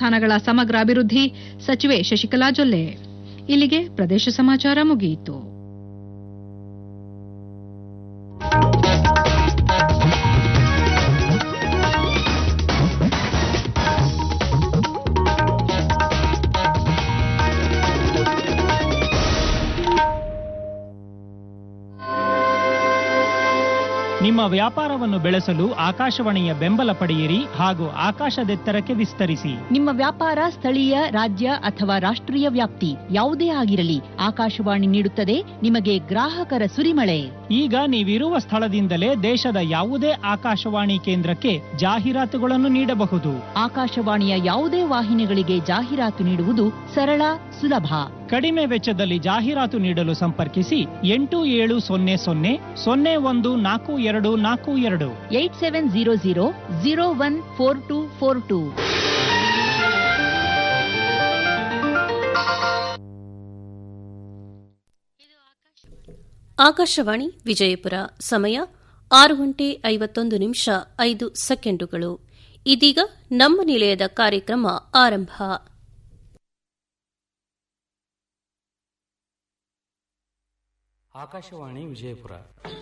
ದೇವಸ್ಥಾನಗಳ ಸಮಗ್ರ ಅಭಿವೃದ್ಧಿ ಸಚಿವೆ ಶಶಿಕಲಾ ಜೊಲ್ಲೆ ಇಲ್ಲಿಗೆ ಪ್ರದೇಶ ಸಮಾಚಾರ ಮುಗಿಯಿತು ನಿಮ್ಮ ವ್ಯಾಪಾರವನ್ನು ಬೆಳೆಸಲು ಆಕಾಶವಾಣಿಯ ಬೆಂಬಲ ಪಡೆಯಿರಿ ಹಾಗೂ ಆಕಾಶದೆತ್ತರಕ್ಕೆ ವಿಸ್ತರಿಸಿ ನಿಮ್ಮ ವ್ಯಾಪಾರ ಸ್ಥಳೀಯ ರಾಜ್ಯ ಅಥವಾ ರಾಷ್ಟ್ರೀಯ ವ್ಯಾಪ್ತಿ ಯಾವುದೇ ಆಗಿರಲಿ ಆಕಾಶವಾಣಿ ನೀಡುತ್ತದೆ ನಿಮಗೆ ಗ್ರಾಹಕರ ಸುರಿಮಳೆ ಈಗ ನೀವಿರುವ ಸ್ಥಳದಿಂದಲೇ ದೇಶದ ಯಾವುದೇ ಆಕಾಶವಾಣಿ ಕೇಂದ್ರಕ್ಕೆ ಜಾಹೀರಾತುಗಳನ್ನು ನೀಡಬಹುದು ಆಕಾಶವಾಣಿಯ ಯಾವುದೇ ವಾಹಿನಿಗಳಿಗೆ ಜಾಹೀರಾತು ನೀಡುವುದು ಸರಳ ಸುಲಭ ಕಡಿಮೆ ವೆಚ್ಚದಲ್ಲಿ ಜಾಹೀರಾತು ನೀಡಲು ಸಂಪರ್ಕಿಸಿ ಎಂಟು ಏಳು ಸೊನ್ನೆ ಸೊನ್ನೆ ಸೊನ್ನೆ ಒಂದು ನಾಲ್ಕು ಎರಡು ನಾಲ್ಕು ಎರಡು eight seven zero zero zero one four two four two Akashvani Vijayapura ಸಮಯ ಆರು ಗಂಟೆ ಐವತ್ತೊಂದು ನಿಮಿಷ ಐದು ಸೆಕೆಂಡುಗಳು ಇದೀಗ ನಮ್ಮ ನಿಲಯದ ಕಾರ್ಯಕ್ರಮ ಆರಂಭ ಆಕಾಶವಾಣಿ ವಿಜಯಪುರ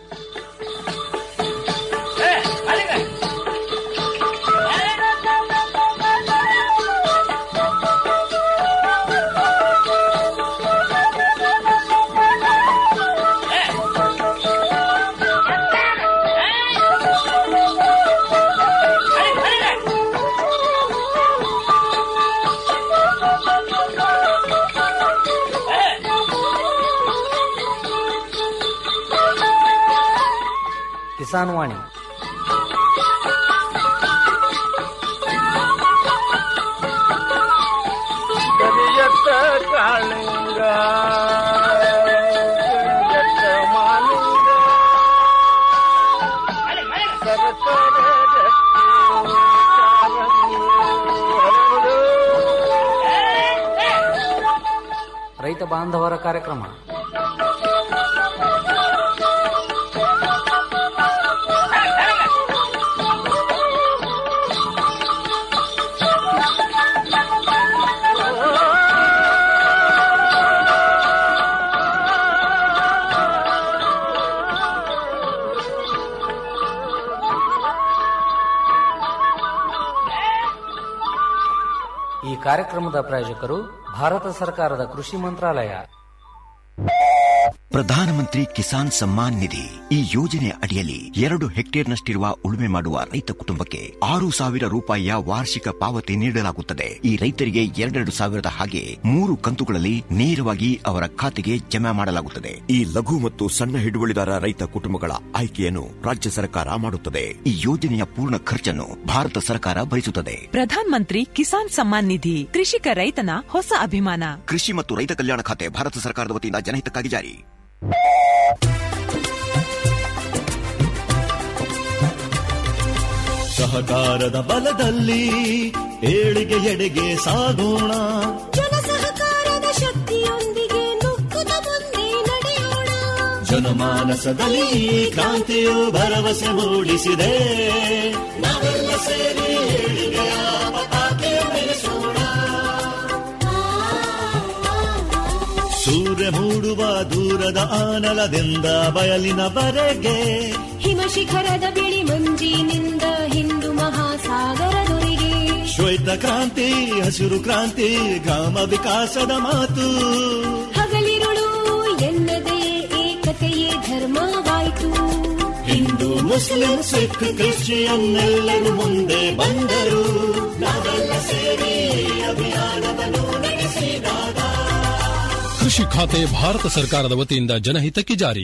ಕಿಸಾನ್ ವಾಣಿ ಕರಿಯತ್ತ ಕಾಳಿಂಗ ಕರಿಯತ್ತ ಮಾಲಿಂಗ ಸರಸರ ಗಟ್ಟಿ ಕಾಲಂಗಿ ಹರಡು. ರೈತ ಬಾಂಧವರ ಕಾರ್ಯಕ್ರಮ ಈ ಕಾರ್ಯಕ್ರಮದ ಪ್ರಾಯೋಜಕರು ಭಾರತ ಸರ್ಕಾರದ ಕೃಷಿ ಮಂತ್ರಾಲಯ ಪ್ರಧಾನಮಂತ್ರಿ ಕಿಸಾನ್ ಸಮ್ಮಾನ್ ನಿಧಿ ಈ ಯೋಜನೆ ಅಡಿಯಲ್ಲಿ ಎರಡು ಹೆಕ್ಟೇರ್ನಷ್ಟಿರುವ ಉಳುಮೆ ಮಾಡುವ ರೈತ ಕುಟುಂಬಕ್ಕೆ ಆರು ಸಾವಿರ ರೂಪಾಯಿಯ ವಾರ್ಷಿಕ ಪಾವತಿ ನೀಡಲಾಗುತ್ತದೆ ಈ ರೈತರಿಗೆ ಎರಡೆರಡು ಸಾವಿರದ ಹಾಗೆ ಮೂರು ಕಂತುಗಳಲ್ಲಿ ನೇರವಾಗಿ ಅವರ ಖಾತೆಗೆ ಜಮಾ ಮಾಡಲಾಗುತ್ತದೆ ಈ ಲಘು ಮತ್ತು ಸಣ್ಣ ಹಿಡುವಳಿದಾರ ರೈತ ಕುಟುಂಬಗಳ ಆಯ್ಕೆಯನ್ನು ರಾಜ್ಯ ಸರ್ಕಾರ ಮಾಡುತ್ತದೆ ಈ ಯೋಜನೆಯ ಪೂರ್ಣ ಖರ್ಚನ್ನು ಭಾರತ ಸರ್ಕಾರ ಭರಿಸುತ್ತದೆ ಪ್ರಧಾನ್ ಮಂತ್ರಿ ಕಿಸಾನ್ ಸಮ್ಮಾನ್ ನಿಧಿ ಕೃಷಿಕ ರೈತನ ಹೊಸ ಅಭಿಮಾನ ಕೃಷಿ ಮತ್ತು ರೈತ ಕಲ್ಯಾಣ ಖಾತೆ ಭಾರತ ಸರ್ಕಾರದ ವತಿಯಿಂದ ಜನಹಿತಕ್ಕಾಗಿ ಜಾರಿ ಸಹಕಾರದ ಬಲದಲ್ಲಿ ಏಳಿಗೆ ಎಡೆಗೆ ಸಾಗೋಣ ಜನ ಸಹಕಾರದ ಶಕ್ತಿಯೊಂದಿಗೆ ನುಗ್ಗುತ್ತ ಮುಂದೆ ನಡೆಯೋಣ ಜನಮಾನಸದಲ್ಲಿ ಈ ಕ್ರಾಂತಿಯು ಭರವಸೆ ಮೂಡಿಸಿದೆ ನಾವೆಲ್ಲ ಸೇರಿ ಏಳಿಗೆಯ ಪತಾಕೆ ಬೆಳೆಸೋಣ ಸೂರ್ಯ ಮೂಡುವ ದೂರದ ಆನಲದಿಂದ ಬಯಲಿನವರೆಗೆ ಹಿಮ ಶಿಖರದ ಬಿಳಿ ಮಂಜಿನಿಂದ ಹಿಂದೂ ಮಹಾಸಾಗರದೊರೆಗೆ ಶ್ವೇತ ಕ್ರಾಂತಿ ಹಸಿರು ಕ್ರಾಂತಿ ಗ್ರಾಮ ವಿಕಾಸದ ಮಾತು ಹಗಲಿರುಳು ಎನ್ನದೇ ಏಕತೆಯೇ ಧರ್ಮವಾಯಿತು ಹಿಂದೂ ಮುಸ್ಲಿಂ ಸಿಖ್ ಕ್ರಿಶ್ಚಿಯನ್ನೆಲ್ಲರೂ ಮುಂದೆ ಬಂದರು ನಾವೆಲ್ಲ ಸೇರಿ ಅಭಿಯಾನವನ್ನು ನಡೆಸಿದಾಗ ಕೃಷಿ ಖಾತೆ ಭಾರತ ಸರ್ಕಾರದ ವತಿಯಿಂದ ಜನಹಿತಕ್ಕೆ ಜಾರಿ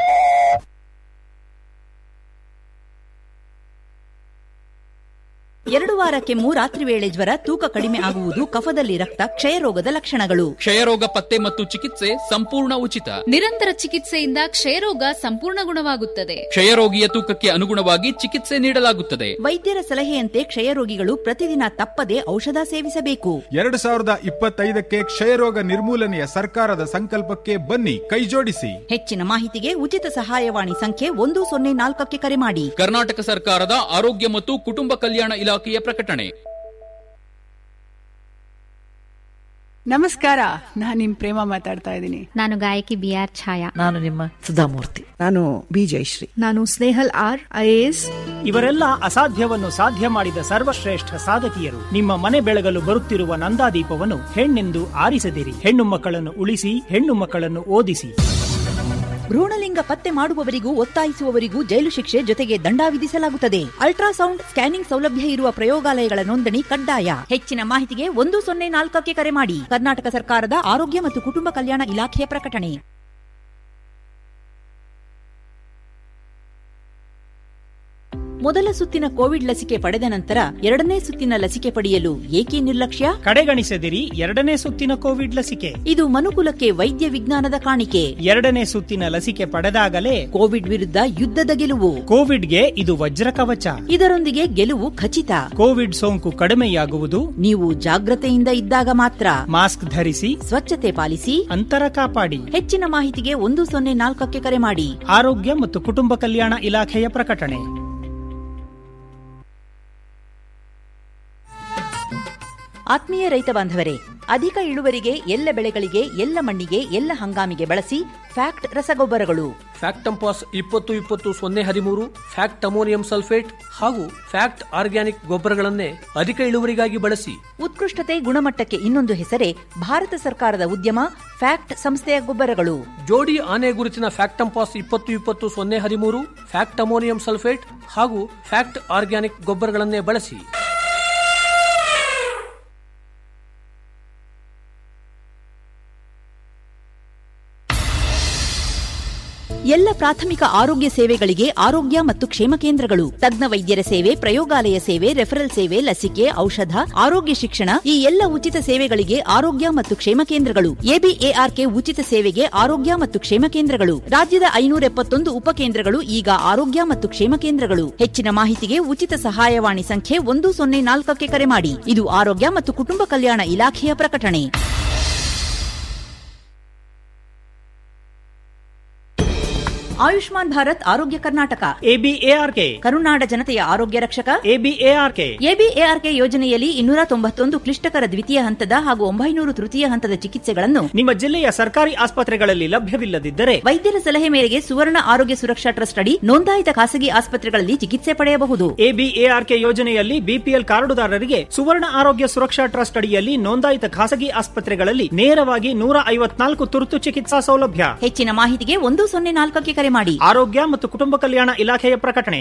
ಎರಡು ವಾರಕ್ಕೆ ಮೂರಾತ್ರಿ ವೇಳೆ ಜ್ವರ ತೂಕ ಕಡಿಮೆ ಆಗುವುದು ಕಫದಲ್ಲಿ ರಕ್ತ ಕ್ಷಯರೋಗದ ಲಕ್ಷಣಗಳು ಕ್ಷಯರೋಗ ಪತ್ತೆ ಮತ್ತು ಚಿಕಿತ್ಸೆ ಸಂಪೂರ್ಣ ಉಚಿತ ನಿರಂತರ ಚಿಕಿತ್ಸೆಯಿಂದ ಕ್ಷಯರೋಗ ಸಂಪೂರ್ಣ ಗುಣವಾಗುತ್ತದೆ ಕ್ಷಯರೋಗಿಯ ತೂಕಕ್ಕೆ ಅನುಗುಣವಾಗಿ ಚಿಕಿತ್ಸೆ ನೀಡಲಾಗುತ್ತದೆ ವೈದ್ಯರ ಸಲಹೆಯಂತೆ ಕ್ಷಯರೋಗಿಗಳು ಪ್ರತಿದಿನ ತಪ್ಪದೆ ಔಷಧ ಸೇವಿಸಬೇಕು ಎರಡು ಸಾವಿರದ ಇಪ್ಪತ್ತೈದಕ್ಕೆ ಕ್ಷಯರೋಗ ನಿರ್ಮೂಲನೆಯ ಸರ್ಕಾರದ ಸಂಕಲ್ಪಕ್ಕೆ ಬನ್ನಿ ಕೈಜೋಡಿಸಿ ಹೆಚ್ಚಿನ ಮಾಹಿತಿಗೆ ಉಚಿತ ಸಹಾಯವಾಣಿ ಸಂಖ್ಯೆ ಒಂದು ಸೊನ್ನೆ ನಾಲ್ಕಕ್ಕೆ ಕರೆ ಮಾಡಿ ಕರ್ನಾಟಕ ಸರ್ಕಾರದ ಆರೋಗ್ಯ ಮತ್ತು ಕುಟುಂಬ ಕಲ್ಯಾಣ ಇಲಾಖೆಯ ಪ್ರಕಟಣೆ ನಮಸ್ಕಾರ ನಾನ್ ನಿಮ್ ಪ್ರೇಮ ಮಾತಾಡ್ತಾ ಇದ್ದೀನಿ ನಾನು ಗಾಯಕಿ ಬಿ ಆರ್ ಛಾಯಾ ನಾನು ನಿಮ್ಮ ಸುಧಾಮೂರ್ತಿ ನಾನು ಬಿ ಜಯಶ್ರೀ ನಾನು ಸ್ನೇಹಲ್ ಆರ್ ಐಎಎಸ್ ಇವರೆಲ್ಲ ಅಸಾಧ್ಯವನ್ನು ಸಾಧ್ಯ ಮಾಡಿದ ಸರ್ವಶ್ರೇಷ್ಠ ಸಾಧಕಿಯರು ನಿಮ್ಮ ಮನೆ ಬೆಳಗಲು ಬರುತ್ತಿರುವ ನಂದಾದೀಪವನ್ನು ಹೆಣ್ಣೆಂದು ಆರಿಸದಿರಿ ಹೆಣ್ಣು ಮಕ್ಕಳನ್ನು ಉಳಿಸಿ ಹೆಣ್ಣು ಮಕ್ಕಳನ್ನು ಓದಿಸಿ ಭ್ರೂಣಲಿಂಗ ಪತ್ತೆ ಮಾಡುವವರಿಗೂ ಒತ್ತಾಯಿಸುವವರಿಗೂ ಜೈಲು ಶಿಕ್ಷೆ ಜೊತೆಗೆ ದಂಡ ವಿಧಿಸಲಾಗುತ್ತದೆ ಅಲ್ಟ್ರಾಸೌಂಡ್ ಸ್ಕ್ಯಾನಿಂಗ್ ಸೌಲಭ್ಯ ಇರುವ ಪ್ರಯೋಗಾಲಯಗಳ ನೋಂದಣಿ ಕಡ್ಡಾಯ ಹೆಚ್ಚಿನ ಮಾಹಿತಿಗೆ ಒಂದು ಸೊನ್ನೆ ನಾಲ್ಕಕ್ಕೆ ಕರೆ ಮಾಡಿ ಕರ್ನಾಟಕ ಸರ್ಕಾರದ ಆರೋಗ್ಯ ಮತ್ತು ಕುಟುಂಬ ಕಲ್ಯಾಣ ಇಲಾಖೆಯ ಪ್ರಕಟಣೆ ಮೊದಲ ಸುತ್ತಿನ ಕೋವಿಡ್ ಲಸಿಕೆ ಪಡೆದ ನಂತರ ಎರಡನೇ ಸುತ್ತಿನ ಲಸಿಕೆ ಪಡೆಯಲು ಏಕೆ ನಿರ್ಲಕ್ಷ್ಯ ಕಡೆಗಣಿಸದಿರಿ ಎರಡನೇ ಸುತ್ತಿನ ಕೋವಿಡ್ ಲಸಿಕೆ ಇದು ಮನುಕುಲಕ್ಕೆ ವೈದ್ಯ ವಿಜ್ಞಾನದ ಕಾಣಿಕೆ ಎರಡನೇ ಸುತ್ತಿನ ಲಸಿಕೆ ಪಡೆದಾಗಲೇ ಕೋವಿಡ್ ವಿರುದ್ಧ ಯುದ್ಧದ ಗೆಲುವು ಕೋವಿಡ್ಗೆ ಇದು ವಜ್ರ ಕವಚ ಇದರೊಂದಿಗೆ ಗೆಲುವು ಖಚಿತ ಕೋವಿಡ್ ಸೋಂಕು ಕಡಿಮೆಯಾಗುವುದು ನೀವು ಜಾಗ್ರತೆಯಿಂದ ಇದ್ದಾಗ ಮಾತ್ರ ಮಾಸ್ಕ್ ಧರಿಸಿ ಸ್ವಚ್ಛತೆ ಪಾಲಿಸಿ ಅಂತರ ಕಾಪಾಡಿ ಹೆಚ್ಚಿನ ಮಾಹಿತಿಗೆ ಒಂದು ಸೊನ್ನೆ ನಾಲ್ಕಕ್ಕೆ ಕರೆ ಮಾಡಿ ಆರೋಗ್ಯ ಮತ್ತು ಕುಟುಂಬ ಕಲ್ಯಾಣ ಇಲಾಖೆಯ ಪ್ರಕಟಣೆ ಆತ್ಮೀಯ ರೈತ ಬಾಂಧವರೇ ಅಧಿಕ ಇಳುವರಿಗೆ ಎಲ್ಲ ಬೆಳೆಗಳಿಗೆ ಎಲ್ಲ ಮಣ್ಣಿಗೆ ಎಲ್ಲ ಹಂಗಾಮಿಗೆ ಬಳಸಿ ಫ್ಯಾಕ್ಟ್ ರಸಗೊಬ್ಬರಗಳು ಫ್ಯಾಕ್ಟಂಪಾಸ್ ಇಪ್ಪತ್ತು ಇಪ್ಪತ್ತು ಸೊನ್ನೆ ಹದಿಮೂರು ಫ್ಯಾಕ್ಟ್ ಅಮೋನಿಯಂ ಸಲ್ಫೇಟ್ ಹಾಗೂ ಫ್ಯಾಕ್ಟ್ ಆರ್ಗ್ಯಾನಿಕ್ ಗೊಬ್ಬರಗಳನ್ನೇ ಅಧಿಕ ಇಳುವರಿಗಾಗಿ ಬಳಸಿ ಉತ್ಕೃಷ್ಟತೆ ಗುಣಮಟ್ಟಕ್ಕೆ ಇನ್ನೊಂದು ಹೆಸರೇ ಭಾರತ ಸರ್ಕಾರದ ಉದ್ಯಮ ಫ್ಯಾಕ್ಟ್ ಸಂಸ್ಥೆಯ ಗೊಬ್ಬರಗಳು ಜೋಡಿ ಆನೆ ಗುರುತಿನ ಫ್ಯಾಕ್ಟಂಪಾಸ್ ಇಪ್ಪತ್ತು ಇಪ್ಪತ್ತು ಸೊನ್ನೆ ಹದಿಮೂರು ಫ್ಯಾಕ್ಟ್ ಅಮೋನಿಯಂ ಸಲ್ಫೇಟ್ ಹಾಗೂ ಫ್ಯಾಕ್ಟ್ ಆರ್ಗ್ಯಾನಿಕ್ ಗೊಬ್ಬರಗಳನ್ನೇ ಬಳಸಿ ಎಲ್ಲ ಪ್ರಾಥಮಿಕ ಆರೋಗ್ಯ ಸೇವೆಗಳಿಗೆ ಆರೋಗ್ಯ ಮತ್ತು ಕ್ಷೇಮ ಕೇಂದ್ರಗಳು ತಜ್ಞ ವೈದ್ಯರ ಸೇವೆ ಪ್ರಯೋಗಾಲಯ ಸೇವೆ ರೆಫರಲ್ ಸೇವೆ ಲಸಿಕೆ ಔಷಧ ಆರೋಗ್ಯ ಶಿಕ್ಷಣ ಈ ಎಲ್ಲ ಉಚಿತ ಸೇವೆಗಳಿಗೆ ಆರೋಗ್ಯ ಮತ್ತು ಕ್ಷೇಮ ಕೇಂದ್ರಗಳು ಎಬಿಎಆರ್ಕೆ ಉಚಿತ ಸೇವೆಗೆ ಆರೋಗ್ಯ ಮತ್ತು ಕ್ಷೇಮ ಕೇಂದ್ರಗಳು ರಾಜ್ಯದ ಐನೂರ ಎಪ್ಪತ್ತೊಂದು ಉಪಕೇಂದ್ರಗಳು ಈಗ ಆರೋಗ್ಯ ಮತ್ತು ಕ್ಷೇಮ ಕೇಂದ್ರಗಳು ಹೆಚ್ಚಿನ ಮಾಹಿತಿಗೆ ಉಚಿತ ಸಹಾಯವಾಣಿ ಸಂಖ್ಯೆ ಒಂದು ಸೊನ್ನೆ ನಾಲ್ಕಕ್ಕೆ ಕರೆ ಮಾಡಿ ಇದು ಆರೋಗ್ಯ ಮತ್ತು ಕುಟುಂಬ ಕಲ್ಯಾಣ ಇಲಾಖೆಯ ಪ್ರಕಟಣೆ ಆಯುಷ್ಮಾನ್ ಭಾರತ್ ಆರೋಗ್ಯ ಕರ್ನಾಟಕ ಎಬಿಎಆರ್ಕೆ ಕರುನಾಡ ಜನತೆಯ ಆರೋಗ್ಯ ರಕ್ಷಕ ಎಬಿಎಆರ್ಕೆ ಎಬಿಎಆರ್ಕೆ ಯೋಜನೆಯಲ್ಲಿ ಇನ್ನೂರ ತೊಂಬತ್ತೊಂದು ಕ್ಲಿಷ್ಟಕರ ದ್ವಿತೀಯ ಹಂತದ ಹಾಗೂ ಒಂಬೈನೂರು ತೃತೀಯ ಹಂತದ ಚಿಕಿತ್ಸೆಗಳನ್ನು ನಿಮ್ಮ ಜಿಲ್ಲೆಯ ಸರ್ಕಾರಿ ಆಸ್ಪತ್ರೆಗಳಲ್ಲಿ ಲಭ್ಯವಿಲ್ಲದಿದ್ದರೆ ವೈದ್ಯರ ಸಲಹೆ ಮೇರೆಗೆ ಸುವರ್ಣ ಆರೋಗ್ಯ ಸುರಕ್ಷಾ ಟ್ರಸ್ಟ್ ಅಡಿ ನೋಂದಾಯಿತ ಖಾಸಗಿ ಆಸ್ಪತ್ರೆಗಳಲ್ಲಿ ಚಿಕಿತ್ಸೆ ಪಡೆಯಬಹುದು ಎಬಿಎಆರ್ಕೆ ಯೋಜನೆಯಲ್ಲಿ ಬಿಪಿಎಲ್ ಕಾರ್ಡುದಾರರಿಗೆ ಸುವರ್ಣ ಆರೋಗ್ಯ ಸುರಕ್ಷಾ ಟ್ರಸ್ಟ್ ಅಡಿಯಲ್ಲಿ ನೋಂದಾಯಿತ ಖಾಸಗಿ ಆಸ್ಪತ್ರೆಗಳಲ್ಲಿ ನೇರವಾಗಿ ನೂರ ಐವತ್ನಾಲ್ಕು ತುರ್ತು ಚಿಕಿತ್ಸಾ ಸೌಲಭ್ಯ ಹೆಚ್ಚಿನ ಮಾಹಿತಿಗೆ ಒಂದು ಸೊನ್ನೆ ನಾಲ್ಕಕ್ಕೆ ಕರೆ ಮಾಡಿ ಆರೋಗ್ಯ ಮತ್ತು ಕುಟುಂಬ ಕಲ್ಯಾಣ ಇಲಾಖೆಯ ಪ್ರಕಟಣೆ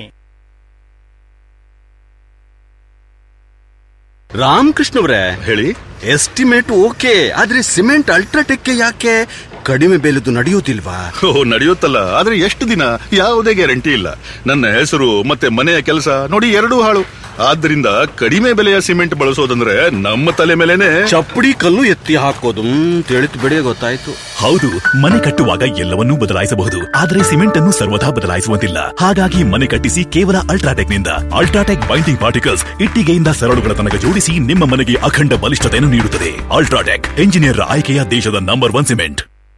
ರಾಮಕೃಷ್ಣವ್ರೆ ಹೇಳಿ ಎಸ್ಟಿಮೇಟ್ ಓಕೆ ಆದ್ರೆ ಸಿಮೆಂಟ್ ಅಲ್ಟ್ರಾಟೆಕ್ ಯಾಕೆ ಕಡಿಮೆ ಬೆಲೆದು ನಡೆಯುವುದಿಲ್ವಾ ಓ ನಡೆಯುತ್ತಲ್ಲ ಆದ್ರೆ ಎಷ್ಟು ದಿನ ಯಾವುದೇ ಗ್ಯಾರಂಟಿ ಇಲ್ಲ ನನ್ನ ಹೆಸರು ಮತ್ತೆ ಮನೆಯ ಕೆಲಸ ನೋಡಿ ಎರಡೂ ಹಾಳು ಆದ್ದರಿಂದ ಕಡಿಮೆ ಬೆಲೆಯ ಸಿಮೆಂಟ್ ಬಳಸೋದಂದ್ರೆ ನಮ್ಮ ತಲೆ ಮೇಲೆನೆ ಚಪ್ಪಡಿ ಕಲ್ಲು ಎತ್ತಿ ಹಾಕೋದು ತಿಳಿತು ಬಿಡಿ ಗೊತ್ತಾಯ್ತು ಹೌದು ಮನೆ ಕಟ್ಟುವಾಗ ಎಲ್ಲವನ್ನೂ ಬದಲಾಯಿಸಬಹುದು ಆದರೆ ಸಿಮೆಂಟ್ ಅನ್ನು ಸರ್ವದಾ ಬದಲಾಯಿಸುವಂತಿಲ್ಲ ಹಾಗಾಗಿ ಮನೆ ಕಟ್ಟಿಸಿ ಕೇವಲ ಅಲ್ಟ್ರಾಟೆಕ್ ನಿಂದ ಅಲ್ಟ್ರಾಟೆಕ್ ಬೈಂಡಿಂಗ್ ಪಾರ್ಟಿಕಲ್ಸ್ ಇಟ್ಟಿಗೆಯಿಂದ ಸರಳುಗಳ ತನಕ ಜೋಡಿಸಿ ನಿಮ್ಮ ಮನೆಗೆ ಅಖಂಡ ಬಲಿಷ್ಠತೆಯನ್ನು ನೀಡುತ್ತದೆ ಅಲ್ಟ್ರಾಟೆಕ್ ಎಂಜಿನಿಯರ್ ಆಯ್ಕೆಯ ದೇಶದ number one cement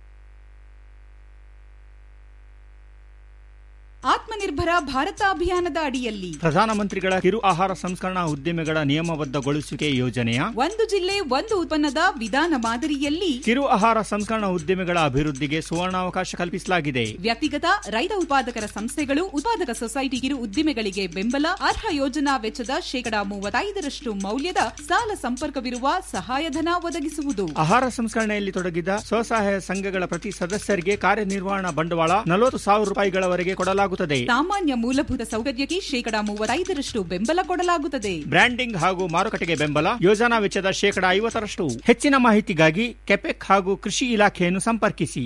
Atmanirbhar Bharat ಅಭಿಯಾನದ ಅಡಿಯಲ್ಲಿ ಪ್ರಧಾನಮಂತ್ರಿಗಳ ಕಿರು ಆಹಾರ ಸಂಸ್ಕರಣಾ ಉದ್ದಿಮೆಗಳ ನಿಯಮಬದ್ಧಗೊಳಿಸುವಿಕೆ ಯೋಜನೆಯ ಒಂದು ಜಿಲ್ಲೆ ಒಂದು ಉತ್ಪನ್ನದ ವಿಧಾನ ಮಾದರಿಯಲ್ಲಿ ಕಿರು ಆಹಾರ ಸಂಸ್ಕರಣಾ ಉದ್ದಿಮೆಗಳ ಅಭಿವೃದ್ಧಿಗೆ ಸುವರ್ಣಾವಕಾಶ ಕಲ್ಪಿಸಲಾಗಿದೆ ವ್ಯಕ್ತಿಗತ ರೈತ ಉತ್ಪಾದಕರ ಸಂಸ್ಥೆಗಳು ಉತ್ಪಾದಕ ಸೊಸೈಟಿ ಕಿರು ಉದ್ದಿಮೆಗಳಿಗೆ ಬೆಂಬಲ ಅರ್ಹ ಯೋಜನಾ ವೆಚ್ಚದ ಶೇಕಡಾ ಮೂವತ್ತೈದರಷ್ಟು ಮೌಲ್ಯದ ಸಾಲ ಸಂಪರ್ಕವಿರುವ ಸಹಾಯಧನ ಒದಗಿಸುವುದು ಆಹಾರ ಸಂಸ್ಕರಣೆಯಲ್ಲಿ ತೊಡಗಿದ ಸ್ವಸಹಾಯ ಸಂಘಗಳ ಪ್ರತಿ ಸದಸ್ಯರಿಗೆ ಕಾರ್ಯನಿರ್ವಹಣಾ ಬಂಡವಾಳ ನಲವತ್ತು ಸಾವಿರ ರೂಪಾಯಿಗಳವರೆಗೆ ಕೊಡಲಾಗುತ್ತದೆ ಸಾಮಾನ್ಯ ಮೂಲಭೂತ ಸೌಕರ್ಯಕ್ಕೆ ಶೇಕಡಾ ಮೂವತ್ತೈದರಷ್ಟು ಬೆಂಬಲ ಕೊಡಲಾಗುತ್ತದೆ ಬ್ರ್ಯಾಂಡಿಂಗ್ ಹಾಗೂ ಮಾರುಕಟ್ಟೆಗೆ ಬೆಂಬಲ ಯೋಜನಾ ವೆಚ್ಚದ ಶೇಕಡಾ ಐವತ್ತರಷ್ಟು ಹೆಚ್ಚಿನ ಮಾಹಿತಿಗಾಗಿ ಕೆಪೆಕ್ ಹಾಗೂ ಕೃಷಿ ಇಲಾಖೆಯನ್ನು ಸಂಪರ್ಕಿಸಿ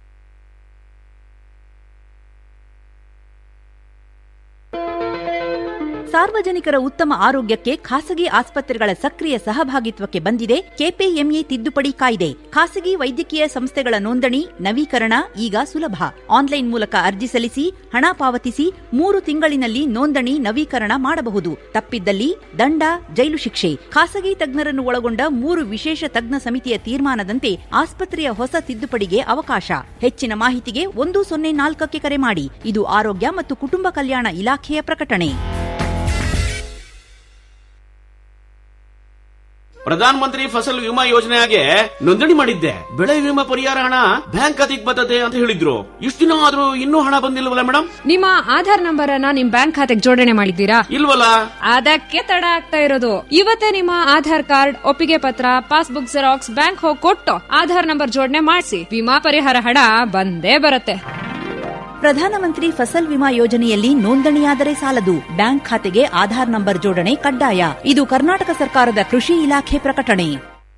ಸಾರ್ವಜನಿಕರ ಉತ್ತಮ ಆರೋಗ್ಯಕ್ಕೆ ಖಾಸಗಿ ಆಸ್ಪತ್ರೆಗಳ ಸಕ್ರಿಯ ಸಹಭಾಗಿತ್ವಕ್ಕೆ ಬಂದಿದೆ ಕೆಪಿಎಂಇ ತಿದ್ದುಪಡಿ ಕಾಯ್ದೆ ಖಾಸಗಿ ವೈದ್ಯಕೀಯ ಸಂಸ್ಥೆಗಳ ನೋಂದಣಿ ನವೀಕರಣ ಈಗ ಸುಲಭ ಆನ್ಲೈನ್ ಮೂಲಕ ಅರ್ಜಿ ಸಲ್ಲಿಸಿ ಹಣ ಪಾವತಿಸಿ ಮೂರು ತಿಂಗಳಿನಲ್ಲಿ ನೋಂದಣಿ ನವೀಕರಣ ಮಾಡಬಹುದು ತಪ್ಪಿದ್ದಲ್ಲಿ ದಂಡ ಜೈಲು ಶಿಕ್ಷೆ ಖಾಸಗಿ ತಜ್ಞರನ್ನು ಒಳಗೊಂಡ ಮೂರು ವಿಶೇಷ ತಜ್ಞ ಸಮಿತಿಯ ತೀರ್ಮಾನದಂತೆ ಆಸ್ಪತ್ರೆಯ ಹೊಸ ತಿದ್ದುಪಡಿಗೆ ಅವಕಾಶ ಹೆಚ್ಚಿನ ಮಾಹಿತಿಗೆ ಒಂದು ಸೊನ್ನೆ ನಾಲ್ಕಕ್ಕೆ ಕರೆ ಮಾಡಿ ಇದು ಆರೋಗ್ಯ ಮತ್ತು ಕುಟುಂಬ ಕಲ್ಯಾಣ ಇಲಾಖೆಯ ಪ್ರಕಟಣೆ ಪ್ರಧಾನ ಮಂತ್ರಿ ಫಸಲ್ ವಿಮಾ ಯೋಜನೆಗೆ ನೋಂದಣಿ ಮಾಡಿದ್ದೆ ಬೆಳೆ ವಿಮಾ ಪರಿಹಾರ ಹಣ ಬ್ಯಾಂಕ್ ಖಾತೆಗೆ ಬರ್ತದೆ ಅಂತ ಹೇಳಿದ್ರು ಇಷ್ಟು ದಿನ ಆದ್ರೂ ಇನ್ನೂ ಹಣ ಬಂದಿಲ್ವಲ್ಲ ಮೇಡಮ್ ನಿಮ್ಮ ಆಧಾರ್ ನಂಬರ್ ಅನ್ನ ನಿಮ್ ಬ್ಯಾಂಕ್ ಖಾತೆಗೆ ಜೋಡಣೆ ಮಾಡಿದ್ದೀರಾ ಇಲ್ವಲ್ಲ ಅದಕ್ಕೆ ತಡ ಆಗ್ತಾ ಇರೋದು ಇವತ್ತೇ ನಿಮ್ಮ ಆಧಾರ್ ಕಾರ್ಡ್ ಒಪ್ಪಿಗೆ ಪತ್ರ ಪಾಸ್ಬುಕ್ ಜೆರಾಕ್ಸ್ ಬ್ಯಾಂಕ್ ಹೋಗಿ ಕೊಟ್ಟು ಆಧಾರ್ ನಂಬರ್ ಜೋಡಣೆ ಮಾಡಿಸಿ ವಿಮಾ ಪರಿಹಾರ ಹಣ ಬಂದೇ ಬರುತ್ತೆ ಪ್ರಧಾನಮಂತ್ರಿ ಫಸಲ್ ವಿಮಾ ಯೋಜನೆಯಲ್ಲಿ ನೋಂದಣಿಯಾದರೆ ಸಾಲದು ಬ್ಯಾಂಕ್ ಖಾತೆಗೆ ಆಧಾರ್ ನಂಬರ್ ಜೋಡಣೆ ಕಡ್ಡಾಯ ಇದು ಕರ್ನಾಟಕ ಸರ್ಕಾರದ ಕೃಷಿ ಇಲಾಖೆ ಪ್ರಕಟಣೆ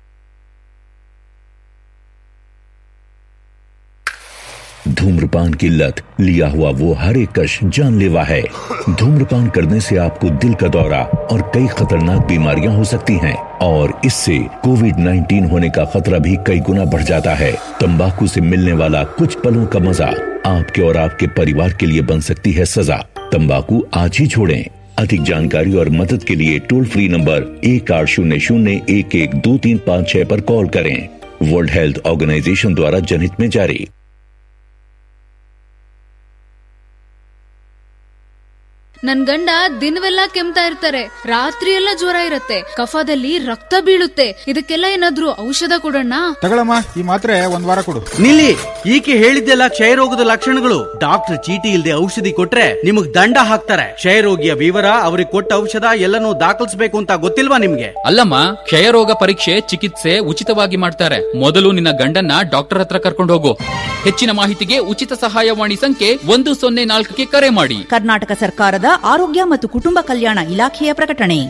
धूम्रपान की लत लिया हुआ वो हर एक कश जानलेवा है धूम्रपान करने से आपको दिल का दौरा और कई खतरनाक बीमारियां हो सकती हैं और इससे कोविड 19 होने का खतरा भी कई गुना बढ़ जाता है तंबाकू से मिलने वाला कुछ पलों का मजा आपके और आपके परिवार के लिए बन सकती है सजा तंबाकू आज ही छोड़ें अधिक जानकारी और मदद के लिए टोल फ्री नंबर एक आठ शून्य शून्य एक एक दो तीन पाँच छह पर कॉल करें वर्ल्ड हेल्थ ऑर्गेनाइजेशन द्वारा जनहित में जारी ನನ್ ಗಂಡ ದಿನವೆಲ್ಲ ಕೆಮ್ತಾ ಇರ್ತಾರೆ ರಾತ್ರಿ ಎಲ್ಲ ಜ್ವರ ಇರತ್ತೆ ಕಫದಲ್ಲಿ ರಕ್ತ ಬೀಳುತ್ತೆ ಇದಕ್ಕೆಲ್ಲ ಏನಾದ್ರೂ ಔಷಧ ಕೊಡೋಣ ತಗೊಳಮ್ಮ ಈ ಮಾತ್ರೆ ಒಂದ್ ವಾರ ಕೊಡು ನಿಲ್ಲಿ ಈಕೆ ಹೇಳಿದ್ದೆಲ್ಲ ಕ್ಷಯರೋಗದ ಲಕ್ಷಣಗಳು ಡಾಕ್ಟರ್ ಚೀಟಿ ಇಲ್ಲದೆ ಔಷಧಿ ಕೊಟ್ರೆ ನಿಮಗ್ ದಂಡ ಹಾಕ್ತಾರೆ ಕ್ಷಯರೋಗಿಯ ವಿವರ ಅವ್ರಿಗೆ ಕೊಟ್ಟ ಔಷಧ ಎಲ್ಲನೂ ದಾಖಲಿಸಬೇಕು ಅಂತ ಗೊತ್ತಿಲ್ವಾ ನಿಮ್ಗೆ ಅಲ್ಲಮ್ಮ ಕ್ಷಯರೋಗ ಪರೀಕ್ಷೆ ಚಿಕಿತ್ಸೆ ಉಚಿತವಾಗಿ ಮಾಡ್ತಾರೆ ಮೊದಲು ನಿನ್ನ ಗಂಡನ್ನ ಡಾಕ್ಟರ್ ಹತ್ರ ಕರ್ಕೊಂಡು ಹೋಗು ಹೆಚ್ಚಿನ ಮಾಹಿತಿಗೆ ಉಚಿತ ಸಹಾಯವಾಣಿ ಸಂಖ್ಯೆ ಒಂದು ಸೊನ್ನೆ ನಾಲ್ಕಕ್ಕೆ ಕರೆ ಮಾಡಿ ಕರ್ನಾಟಕ ಸರ್ಕಾರದ ಆರೋಗ್ಯ ಮತ್ತು ಕುಟುಂಬ ಕಲ್ಯಾಣ ಇಲಾಖೆಯ ಪ್ರಕಟಣೆ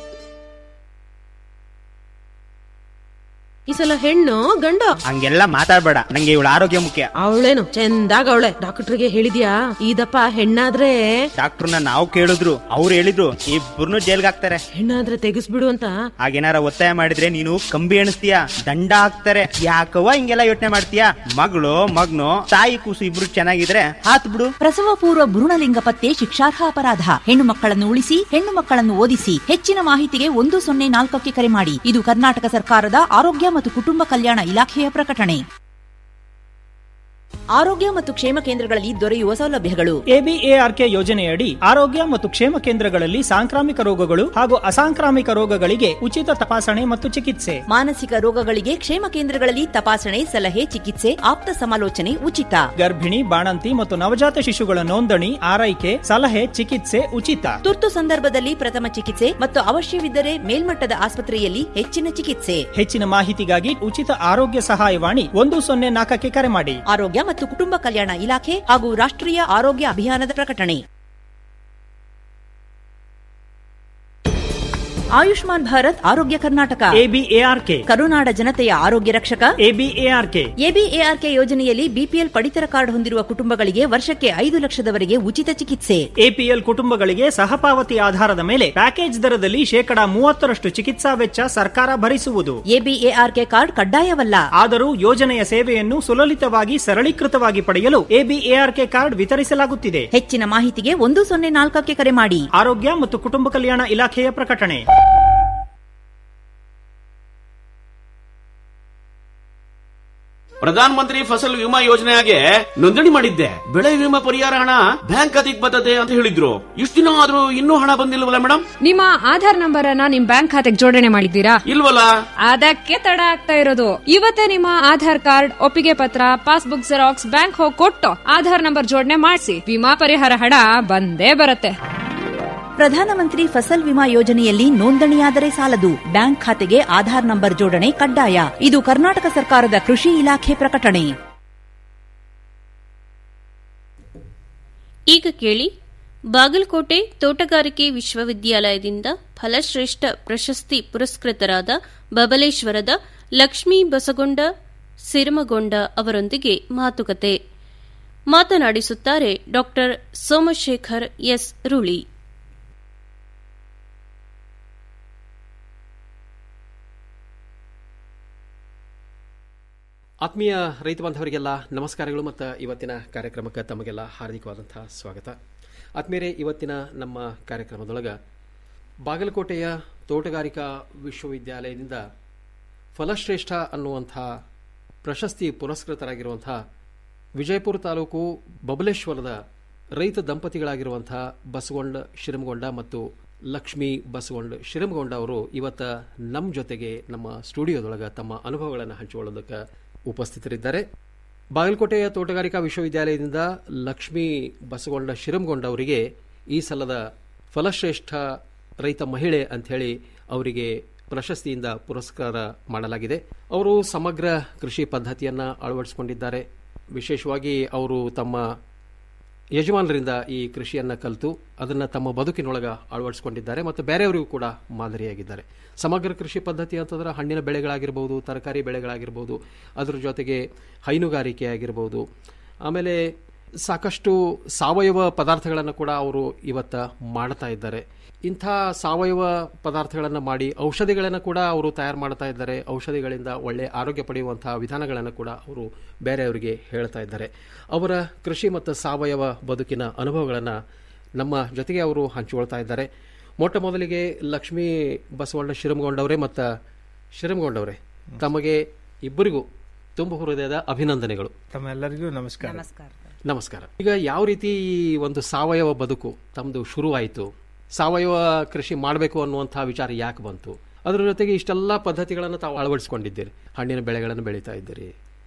ಈ ಸಲ ಹೆಣ್ಣು ಗಂಡು ಹಂಗೆಲ್ಲ ಮಾತಾಡ್ಬೇಡ ನಂಗೆ ಇವಳ ಆರೋಗ್ಯ ಮುಖ್ಯ ಅವಳೇನು ಚಂದಾಗ ಅವಳೆ ಡಾಕ್ಟರ್ಗೆ ಹೇಳಿದ್ಯಾ ಇದಪ್ಪ ಹೆಣ್ಣಾದ್ರೆ ಡಾಕ್ಟರ್ನ ನಾವು ಕೇಳಿದ್ರು ಅವ್ರು ಹೇಳಿದ್ರು ಇಬ್ಬರನ್ನು ಜೈಲ್ಗೆ ಹಾಕ್ತಾರೆ ಹೆಣ್ಣಾದ್ರೆ ತೆಗಿಸ್ಬಿಡು ಅಂತ ಹಾಗೇನಾರ ಒತ್ತಾಯ ಮಾಡಿದ್ರೆ ನೀನು ಕಂಬಿ ಎಣಿಸ್ತೀಯ ದಂಡ ಹಾಕ್ತಾರೆ ಯಾಕವ್ವ ಹಿಂಗೆಲ್ಲ ಯೋಚನೆ ಮಾಡ್ತೀಯ ಮಗಳು ಮಗ್ನು ತಾಯಿ ಕೂಸು ಇಬ್ರು ಚೆನ್ನಾಗಿದ್ರೆ ಹಾತ್ ಬಿಡು ಪ್ರಸವ ಪೂರ್ವ ಭ್ರೂಣಲಿಂಗ ಪತ್ತೆ ಶಿಕ್ಷಾರ್ಹ ಅಪರಾಧ ಹೆಣ್ಣು ಮಕ್ಕಳನ್ನು ಉಳಿಸಿ ಹೆಣ್ಣು ಮಕ್ಕಳನ್ನು ಓದಿಸಿ ಹೆಚ್ಚಿನ ಮಾಹಿತಿಗೆ ಒಂದು ಸೊನ್ನೆ ನಾಲ್ಕಕ್ಕೆ ಕರೆ ಮಾಡಿ ಇದು ಕರ್ನಾಟಕ ಸರ್ಕಾರದ ಆರೋಗ್ಯ ಮತ್ತು ಕುಟುಂಬ ಕಲ್ಯಾಣ ಇಲಾಖೆಯ ಪ್ರಕಟಣೆ ಆರೋಗ್ಯ ಮತ್ತು ಕ್ಷೇಮ ಕೇಂದ್ರಗಳಲ್ಲಿ ದೊರೆಯುವ ಸೌಲಭ್ಯಗಳು ಎಬಿಎಆರ್ಕೆ ಯೋಜನೆಯಡಿ ಆರೋಗ್ಯ ಮತ್ತು ಕ್ಷೇಮ ಕೇಂದ್ರಗಳಲ್ಲಿ ಸಾಂಕ್ರಾಮಿಕ ರೋಗಗಳು ಹಾಗೂ ಅಸಾಂಕ್ರಾಮಿಕ ರೋಗಗಳಿಗೆ ಉಚಿತ ತಪಾಸಣೆ ಮತ್ತು ಚಿಕಿತ್ಸೆ ಮಾನಸಿಕ ರೋಗಗಳಿಗೆ ಕ್ಷೇಮ ಕೇಂದ್ರಗಳಲ್ಲಿ ತಪಾಸಣೆ ಸಲಹೆ ಚಿಕಿತ್ಸೆ ಆಪ್ತ ಸಮಾಲೋಚನೆ ಉಚಿತ ಗರ್ಭಿಣಿ ಬಾಣಂತಿ ಮತ್ತು ನವಜಾತ ಶಿಶುಗಳ ನೋಂದಣಿ ಆರೈಕೆ ಸಲಹೆ ಚಿಕಿತ್ಸೆ ಉಚಿತ ತುರ್ತು ಸಂದರ್ಭದಲ್ಲಿ ಪ್ರಥಮ ಚಿಕಿತ್ಸೆ ಮತ್ತು ಅವಶ್ಯವಿದ್ದರೆ ಮೇಲ್ಮಟ್ಟದ ಆಸ್ಪತ್ರೆಯಲ್ಲಿ ಹೆಚ್ಚಿನ ಚಿಕಿತ್ಸೆ ಹೆಚ್ಚಿನ ಮಾಹಿತಿಗಾಗಿ ಉಚಿತ ಆರೋಗ್ಯ ಸಹಾಯವಾಣಿ ಒಂದು ಸೊನ್ನೆ ನಾಲ್ಕಕ್ಕೆ ಕರೆ ಮಾಡಿ ಆರೋಗ್ಯ ಮತ್ತು ಕುಟುಂಬ ಕಲ್ಯಾಣ ಇಲಾಖೆ ಹಾಗೂ ರಾಷ್ಟ್ರೀಯ ಆರೋಗ್ಯ ಅಭಿಯಾನದ ಪ್ರಕಟಣೆ ಆಯುಷ್ಮಾನ್ ಭಾರತ್ ಆರೋಗ್ಯ ಕರ್ನಾಟಕ ಎಬಿಎಆರ್ಕೆ ಕರುನಾಡ ಜನತೆಯ ಆರೋಗ್ಯ ರಕ್ಷಕ ಎಬಿಎಆರ್ಕೆ ಎಬಿಎಆರ್ಕೆ ಯೋಜನೆಯಲ್ಲಿ ಬಿಪಿಎಲ್ ಪಡಿತರ ಕಾರ್ಡ್ ಹೊಂದಿರುವ ಕುಟುಂಬಗಳಿಗೆ ವರ್ಷಕ್ಕೆ ಐದು ಲಕ್ಷದವರೆಗೆ ಉಚಿತ ಚಿಕಿತ್ಸೆ ಎಪಿಎಲ್ ಕುಟುಂಬಗಳಿಗೆ ಸಹಪಾವತಿ ಆಧಾರದ ಮೇಲೆ ಪ್ಯಾಕೇಜ್ ದರದಲ್ಲಿ ಶೇಕಡಾ ಮೂವತ್ತರಷ್ಟು ಚಿಕಿತ್ಸಾ ವೆಚ್ಚ ಸರ್ಕಾರ ಭರಿಸುವುದು ಎಬಿಎಆರ್ಕೆ ಕಾರ್ಡ್ ಕಡ್ಡಾಯವಲ್ಲ ಆದರೂ ಯೋಜನೆಯ ಸೇವೆಯನ್ನು ಸುಲಲಿತವಾಗಿ ಸರಳೀಕೃತವಾಗಿ ಪಡೆಯಲು ಎಬಿಎಆರ್ಕೆ ಕಾರ್ಡ್ ವಿತರಿಸಲಾಗುತ್ತಿದೆ ಹೆಚ್ಚಿನ ಮಾಹಿತಿಗೆ ಒಂದು ಸೊನ್ನೆ ನಾಲ್ಕಕ್ಕೆ ಕರೆ ಮಾಡಿ ಆರೋಗ್ಯ ಮತ್ತು ಕುಟುಂಬ ಕಲ್ಯಾಣ ಇಲಾಖೆಯ ಪ್ರಕಟಣೆ ಪ್ರಧಾನ ಮಂತ್ರಿ ಫಸಲ್ ವಿಮಾ ಯೋಜನೆಗೆ ನೋಂದಣಿ ಮಾಡಿದ್ದೆ ಬೆಳೆ ವಿಮಾ ಪರಿಹಾರ ಹಣ ಬ್ಯಾಂಕ್ ಖಾತೆಗೆ ಬರ್ತದೆ ಅಂತ ಹೇಳಿದ್ರು ಇಷ್ಟು ದಿನ ಆದ್ರೂ ಇನ್ನೂ ಹಣ ಬಂದಿಲ್ವಲ್ಲ ಮೇಡಮ್ ನಿಮ್ಮ ಆಧಾರ್ ನಂಬರ್ ಅನ್ನ ನಿಮ್ ಬ್ಯಾಂಕ್ ಖಾತೆಗೆ ಜೋಡಣೆ ಮಾಡಿದ್ದೀರಾ ಇಲ್ವಲ್ಲ ಅದಕ್ಕೆ ತಡ ಆಗ್ತಾ ಇರೋದು ಇವತ್ತೇ ನಿಮ್ಮ ಆಧಾರ್ ಕಾರ್ಡ್ ಒಪ್ಪಿಗೆ ಪತ್ರ ಪಾಸ್ಬುಕ್ ಜೆರಾಕ್ಸ್ ಬ್ಯಾಂಕ್ ಹೋಗಿ ಕೊಟ್ಟು ಆಧಾರ್ ನಂಬರ್ ಜೋಡಣೆ ಮಾಡಿಸಿ ವಿಮಾ ಪರಿಹಾರ ಹಣ ಬಂದೇ ಬರುತ್ತೆ ಪ್ರಧಾನಮಂತ್ರಿ ಫಸಲ್ ವಿಮಾ ಯೋಜನೆಯಲ್ಲಿ ನೋಂದಣಿಯಾದರೆ ಸಾಲದು ಬ್ಯಾಂಕ್ ಖಾತೆಗೆ ಆಧಾರ್ ನಂಬರ್ ಜೋಡಣೆ ಕಡ್ಡಾಯ ಇದು ಕರ್ನಾಟಕ ಸರ್ಕಾರದ ಕೃಷಿ ಇಲಾಖೆ ಪ್ರಕಟಣೆ ಈಗ ಕೇಳಿ ಬಾಗಲಕೋಟೆ ತೋಟಗಾರಿಕೆ ವಿಶ್ವವಿದ್ಯಾಲಯದಿಂದ ಫಲಶ್ರೇಷ್ಠ ಪ್ರಶಸ್ತಿ ಪುರಸ್ಕೃತರಾದ ಬಬಲೇಶ್ವರದ ಲಕ್ಷ್ಮೀ ಬಸಗೊಂಡ ಸಿರಮಗೊಂಡ ಅವರೊಂದಿಗೆ ಮಾತುಕತೆ ಮಾತನಾಡಿಸುತ್ತಾರೆ ಡಾಕ್ಟರ್ ಸೋಮಶೇಖರ್ ಎಸ್ ರುಳಿ ಆತ್ಮೀಯ ರೈತ ಬಾಂಧವರಿಗೆಲ್ಲ ನಮಸ್ಕಾರಗಳು ಮತ್ತು ಇವತ್ತಿನ ಕಾರ್ಯಕ್ರಮಕ್ಕೆ ತಮಗೆಲ್ಲ ಹಾರ್ದಿಕವಾದಂಥ ಸ್ವಾಗತ ಆತ್ಮೀಯರೇ ಇವತ್ತಿನ ನಮ್ಮ ಕಾರ್ಯಕ್ರಮದೊಳಗೆ ಬಾಗಲಕೋಟೆಯ ತೋಟಗಾರಿಕಾ ವಿಶ್ವವಿದ್ಯಾಲಯದಿಂದ ಫಲಶ್ರೇಷ್ಠ ಅನ್ನುವಂಥ ಪ್ರಶಸ್ತಿ ಪುರಸ್ಕೃತರಾಗಿರುವಂಥ ವಿಜಯಪುರ ತಾಲೂಕು ಬಬಲೇಶ್ವರದ ರೈತ ದಂಪತಿಗಳಾಗಿರುವಂಥ ಬಸಗೊಂಡ ಶಿರಮಗೊಂಡ ಮತ್ತು ಲಕ್ಷ್ಮೀ ಬಸವಗೊಂಡ ಶಿರಮಗೊಂಡ ಅವರು ಇವತ್ತ ನಮ್ಮ ಜೊತೆಗೆ ನಮ್ಮ ಸ್ಟುಡಿಯೋದೊಳಗೆ ತಮ್ಮ ಅನುಭವಗಳನ್ನು ಹಂಚಿಕೊಳ್ಳೋದಕ್ಕೆ ಉಪಸ್ಥಿತರಿದ್ದಾರೆ ಬಾಗಲಕೋಟೆಯ ತೋಟಗಾರಿಕಾ ವಿಶ್ವವಿದ್ಯಾಲಯದಿಂದ ಲಕ್ಷ್ಮೀ ಬಸವಗೊಂಡ ಶಿರಮಗೊಂಡ ಅವರಿಗೆ ಈ ಸಲದ ಫಲಶ್ರೇಷ್ಠ ರೈತ ಮಹಿಳೆ ಅಂಥೇಳಿ ಅವರಿಗೆ ಪ್ರಶಸ್ತಿಯಿಂದ ಪುರಸ್ಕಾರ ಮಾಡಲಾಗಿದೆ ಅವರು ಸಮಗ್ರ ಕೃಷಿ ಪದ್ಧತಿಯನ್ನು ಅಳವಡಿಸಿಕೊಂಡಿದ್ದಾರೆ ವಿಶೇಷವಾಗಿ ಅವರು ತಮ್ಮ ಯಜಮಾನರಿಂದ ಈ ಕೃಷಿಯನ್ನು ಕಲಿತು ಅದನ್ನು ತಮ್ಮ ಬದುಕಿನೊಳಗ ಅಳವಡಿಸಿಕೊಂಡಿದ್ದಾರೆ ಮತ್ತು ಬೇರೆಯವರಿಗೂ ಕೂಡ ಮಾದರಿಯಾಗಿದ್ದಾರೆ ಸಮಗ್ರ ಕೃಷಿ ಪದ್ಧತಿ ಅಂತಂದ್ರೆ ಹಣ್ಣಿನ ಬೆಳೆಗಳಾಗಿರ್ಬೋದು ತರಕಾರಿ ಬೆಳೆಗಳಾಗಿರ್ಬೋದು ಅದರ ಜೊತೆಗೆ ಹೈನುಗಾರಿಕೆ ಆಗಿರ್ಬೋದು ಆಮೇಲೆ ಸಾಕಷ್ಟು ಸಾವಯವ ಪದಾರ್ಥಗಳನ್ನು ಕೂಡ ಅವರು ಇವತ್ತ ಮಾಡ್ತಾ ಇದ್ದಾರೆ ಇಂಥ ಸಾವಯವ ಪದಾರ್ಥಗಳನ್ನು ಮಾಡಿ ಔಷಧಿಗಳನ್ನು ಕೂಡ ಅವರು ತಯಾರು ಮಾಡ್ತಾ ಇದ್ದಾರೆ ಔಷಧಿಗಳಿಂದ ಒಳ್ಳೆ ಆರೋಗ್ಯ ಪಡೆಯುವಂತಹ ವಿಧಾನಗಳನ್ನು ಕೂಡ ಅವರು ಬೇರೆಯವರಿಗೆ ಹೇಳ್ತಾ ಇದ್ದಾರೆ ಅವರ ಕೃಷಿ ಮತ್ತು ಸಾವಯವ ಬದುಕಿನ ಅನುಭವಗಳನ್ನು ನಮ್ಮ ಜೊತೆಗೆ ಅವರು ಹಂಚಿಕೊಳ್ತಾ ಇದ್ದಾರೆ ಮೊಟ್ಟ ಮೊದಲಿಗೆ ಲಕ್ಷ್ಮೀ ಬಸವಣ್ಣ ಶಿರಮಗೊಂಡವರೇ ಮತ್ತು ಶಿರಮಗೊಂಡವರೇ ತಮಗೆ ಇಬ್ಬರಿಗೂ ತುಂಬ ಹೃದಯದ ಅಭಿನಂದನೆಗಳು ತಮ್ಮೆಲ್ಲರಿಗೂ ನಮಸ್ಕಾರ ನಮಸ್ಕಾರ ಈಗ ಯಾವ ರೀತಿ ಈ ಒಂದು ಸಾವಯವ ಬದುಕು ತಮ್ಮದು ಶುರುವಾಯಿತು ಸಾವಯವ ಕೃಷಿ ಮಾಡಬೇಕು ಅನ್ನುವಂತಹ ವಿಚಾರ ಯಾಕೆ ಬಂತು ಅದರ ಜೊತೆಗೆ ಇಷ್ಟೆಲ್ಲ ಪದ್ಧತಿಗಳನ್ನು ತಾವು ಅಳವಡಿಸಿಕೊಂಡಿದ್ದೀರಿ ಹಣ್ಣಿನ ಬೆಳೆಗಳನ್ನು ಬೆಳೀತಾ ಇದ್ದೀರಿ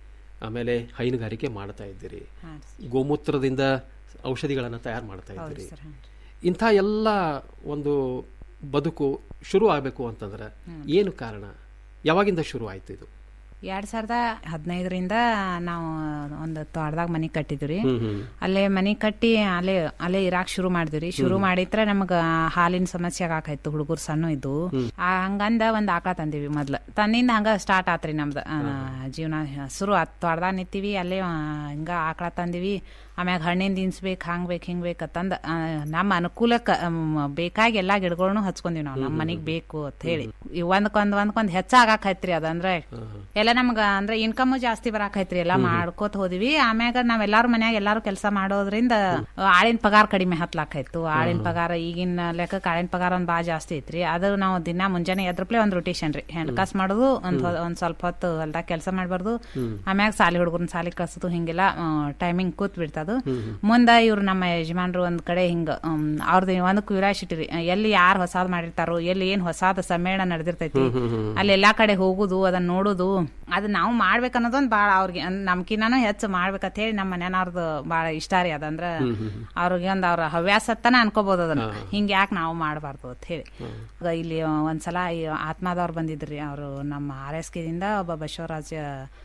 ಆಮೇಲೆ ಹೈನುಗಾರಿಕೆ ಮಾಡ್ತಾ ಇದ್ದೀರಿ ಗೋಮೂತ್ರದಿಂದ ಔಷಧಿಗಳನ್ನು ತಯಾರು ಮಾಡ್ತಾ ಇದ್ದೀರಿ ಇಂಥ ಎಲ್ಲ ಒಂದು ಬದುಕು ಶುರು ಆಗಬೇಕು ಅಂತಂದ್ರೆ ಏನು ಕಾರಣ ಯಾವಾಗಿಂದ ಶುರು ಆಯ್ತು ಇದು ಎರಡ್ ಸಾವಿರದ ಹದಿನೈದರಿಂದ ನಾವು ಒಂದು ತೋಟದಾಗ ಮನಿ ಕಟ್ಟಿದ್ವಿ ಹ್ಮ್, ಹ್ಮ್. ಅಲ್ಲೇ ಮನಿ ಕಟ್ಟಿ ಅಲ್ಲೇ ಅಲ್ಲೇ ಇರಾಕ್ ಶುರು ಮಾಡಿದ್ವಿ ಶುರು ಹ್ಮ್. ಮಾಡಿದ್ರೆ ನಮಗ ಹಾಲಿನ ಸಮಸ್ಯೆ ಆಗಾಕೈತು ಹುಡುಗರು ಸಣ್ಣ ಇದ್ದು ಹ್ಮ್. ಆ, ಹಂಗಂದ ಒಂದ್ ಆಕಳ ತಂದಿವಿ ಮೊದ್ಲ ತಂದಿಂದ ಹಂಗ ಸ್ಟಾರ್ಟ್ ಆತ್ರಿ ನಮ್ದು ಆ, ಜೀವನ ಶುರು ಆತ್ ತೋಟದಾಗ ನಿಂತೀವಿ ಅಲ್ಲೇ ಆ, ಹಿಂಗ ಆಕಳ ತಂದಿವಿ ಆಮ್ಯಾಗ ಹಣ್ಣಿನ ದಿನ್ಸ್ ಬೇಕು ಹಂಗ್ ಬೇಕು ಹಿಂಗ್ ಬೇಕು ಅಂತಂದ ಆ, ನಮ್ಮ ಅನುಕೂಲಕ್ಕ ಅಮ್, ಬೇಕಾಗಿ ಎಲ್ಲಾ ಗಿಡಗಳ್ನು ಹಚ್ಕೊಂಡಿವಿ ನಾವು ನಮ್ಮ ಮನಿಗ್ ಬೇಕು ಅಂತ ಹೇಳಿ ಈ ಒಂದ್ಕೊಂದ್ ಒಂದ್ಕೊಂದ್ ಹೆಚ್ಚಾಗಾಕೈತ್ರಿ ಅದಂದ್ರೆ ಎಲ್ಲ ನಮ್ಗ ಅಂದ್ರೆ ಇನ್ಕಮ್ ಜಾಸ್ತಿ ಬರಾಕೈತ್ರಿ ಎಲ್ಲಾ ಮಾಡ್ಕೋತ ಹೋದಿವಿ ಆಮ್ಯಾಗ ನಾವೆಲ್ಲಾರು ಮನ್ಯಾಗ ಎಲ್ಲಾರು ಕೆಲಸ ಮಾಡೋದ್ರಿಂದ ಆಳಿನ ಪಗಾರ ಕಡಿಮೆ ಹತ್ಲಾಕೈತು ಆಳಿನ ಪಗಾರ ಈಗಿನ ಲೆಕ್ಕಕ್ಕೆ ಆಳಿನ ಪಗಾರ ಒಂದ್ ಬಾಳ ಜಾಸ್ತಿ ಐತ್ರಿ ಅದು ನಾವು ದಿನ ಮುಂಜಾನೆ ಎದ್ರಪ್ಲೆ ಒಂದ್ ರೊಟೇಷನ್ ರೀ ಹೆಣ್ಕಾಸ್ ಮಾಡೋದು ಒಂದ್ ಹೊ- ಒಂದ್ ಸ್ವಲ್ಪ ಹೊತ್ತು ಹೊಲ್ದಾಗ ಕೆಲಸ ಮಾಡ್ಬಾರ್ದು ಹ್ಮ್. ಆಮ್ಯಾಗ ಸಾಲಿ ಹುಡುಗರ್ನ ಸಾಲಿ ಕಳ್ಸೋದು ಹಿಂಗೆಲ್ಲ ಟೈಮಿಂಗ್ ಕೂತ್ ಬಿಡ್ತದು ಹ್ಮ್, ಹ್ಮ್. ಮುಂದ ಇವ್ರು ನಮ್ಮ ಯಜಮಾನ್ರು ಒಂದ್ ಕಡೆ ಹಿಂಗ ಹ್ಮ್, ಅವ್ರದ್ದು ಒಂದು ಕ್ಯೂರಿಯಾಸಿಟಿ ರೀ ಎಲ್ಲಿ ಯಾರು ಹೊಸಾದ್ ಮಾಡಿರ್ತಾರೋ ಎಲ್ಲಿ ಏನ್ ಹೊಸಾದ ಸಮ್ಮೇಳನ ನಡೆದಿರ್ತೈತಿ ಹ್ಮ್, ಹ್ಮ್, ಹ್ಮ್. ಅಲ್ಲಿ ಎಲ್ಲಾ ಕಡೆ ಹೋಗುದು ಅದನ್ನ ನೋಡುದು ಅದ್ ನಾವು ಮಾಡ್ಬೇಕನ್ನೋದೊಂದ್ ಬಾಳ ಅವ್ರಿಗೆ ಅಂದ್- ನಮ್ಕಿನ್ನಾನು ಹೆಚ್ಚು ಮಾಡ್ಬೇಕಂತ ಹೇಳಿ ನಮ್ಮ ಮನೆಯವ್ರದ್ದು ಬಾಳ ಇಷ್ಟ ರೀ ಅದಂದ್ರ ಹ್ಮ್, ಹ್ಮ್, ಹ್ಮ್. ಅವ್ರಿಗೆ ಒಂದ್ ಅವ್ರ ಹವ್ಯಾಸತ್ತನ ಅನ್ಕೋಬಹುದು ಅದನ್ನ ಹಾ. ಹಿಂಗ ಯಾಕೆ ನಾವು ಮಾಡಬಾರ್ದು ಅಂತ ಹೇಳಿ ಹ್ಮ್. ಆಗ ಇಲ್ಲಿ ಒಂದ್ಸಲ ಈ ಆತ್ಮದವ್ರು ಬಂದಿದ್ರಿ ಅವರು ನಮ್ಮ ಆರ್ ಎಸ್ ಕೆದಿಂದ ಒಬ್ಬ ಬಸವರಾಜ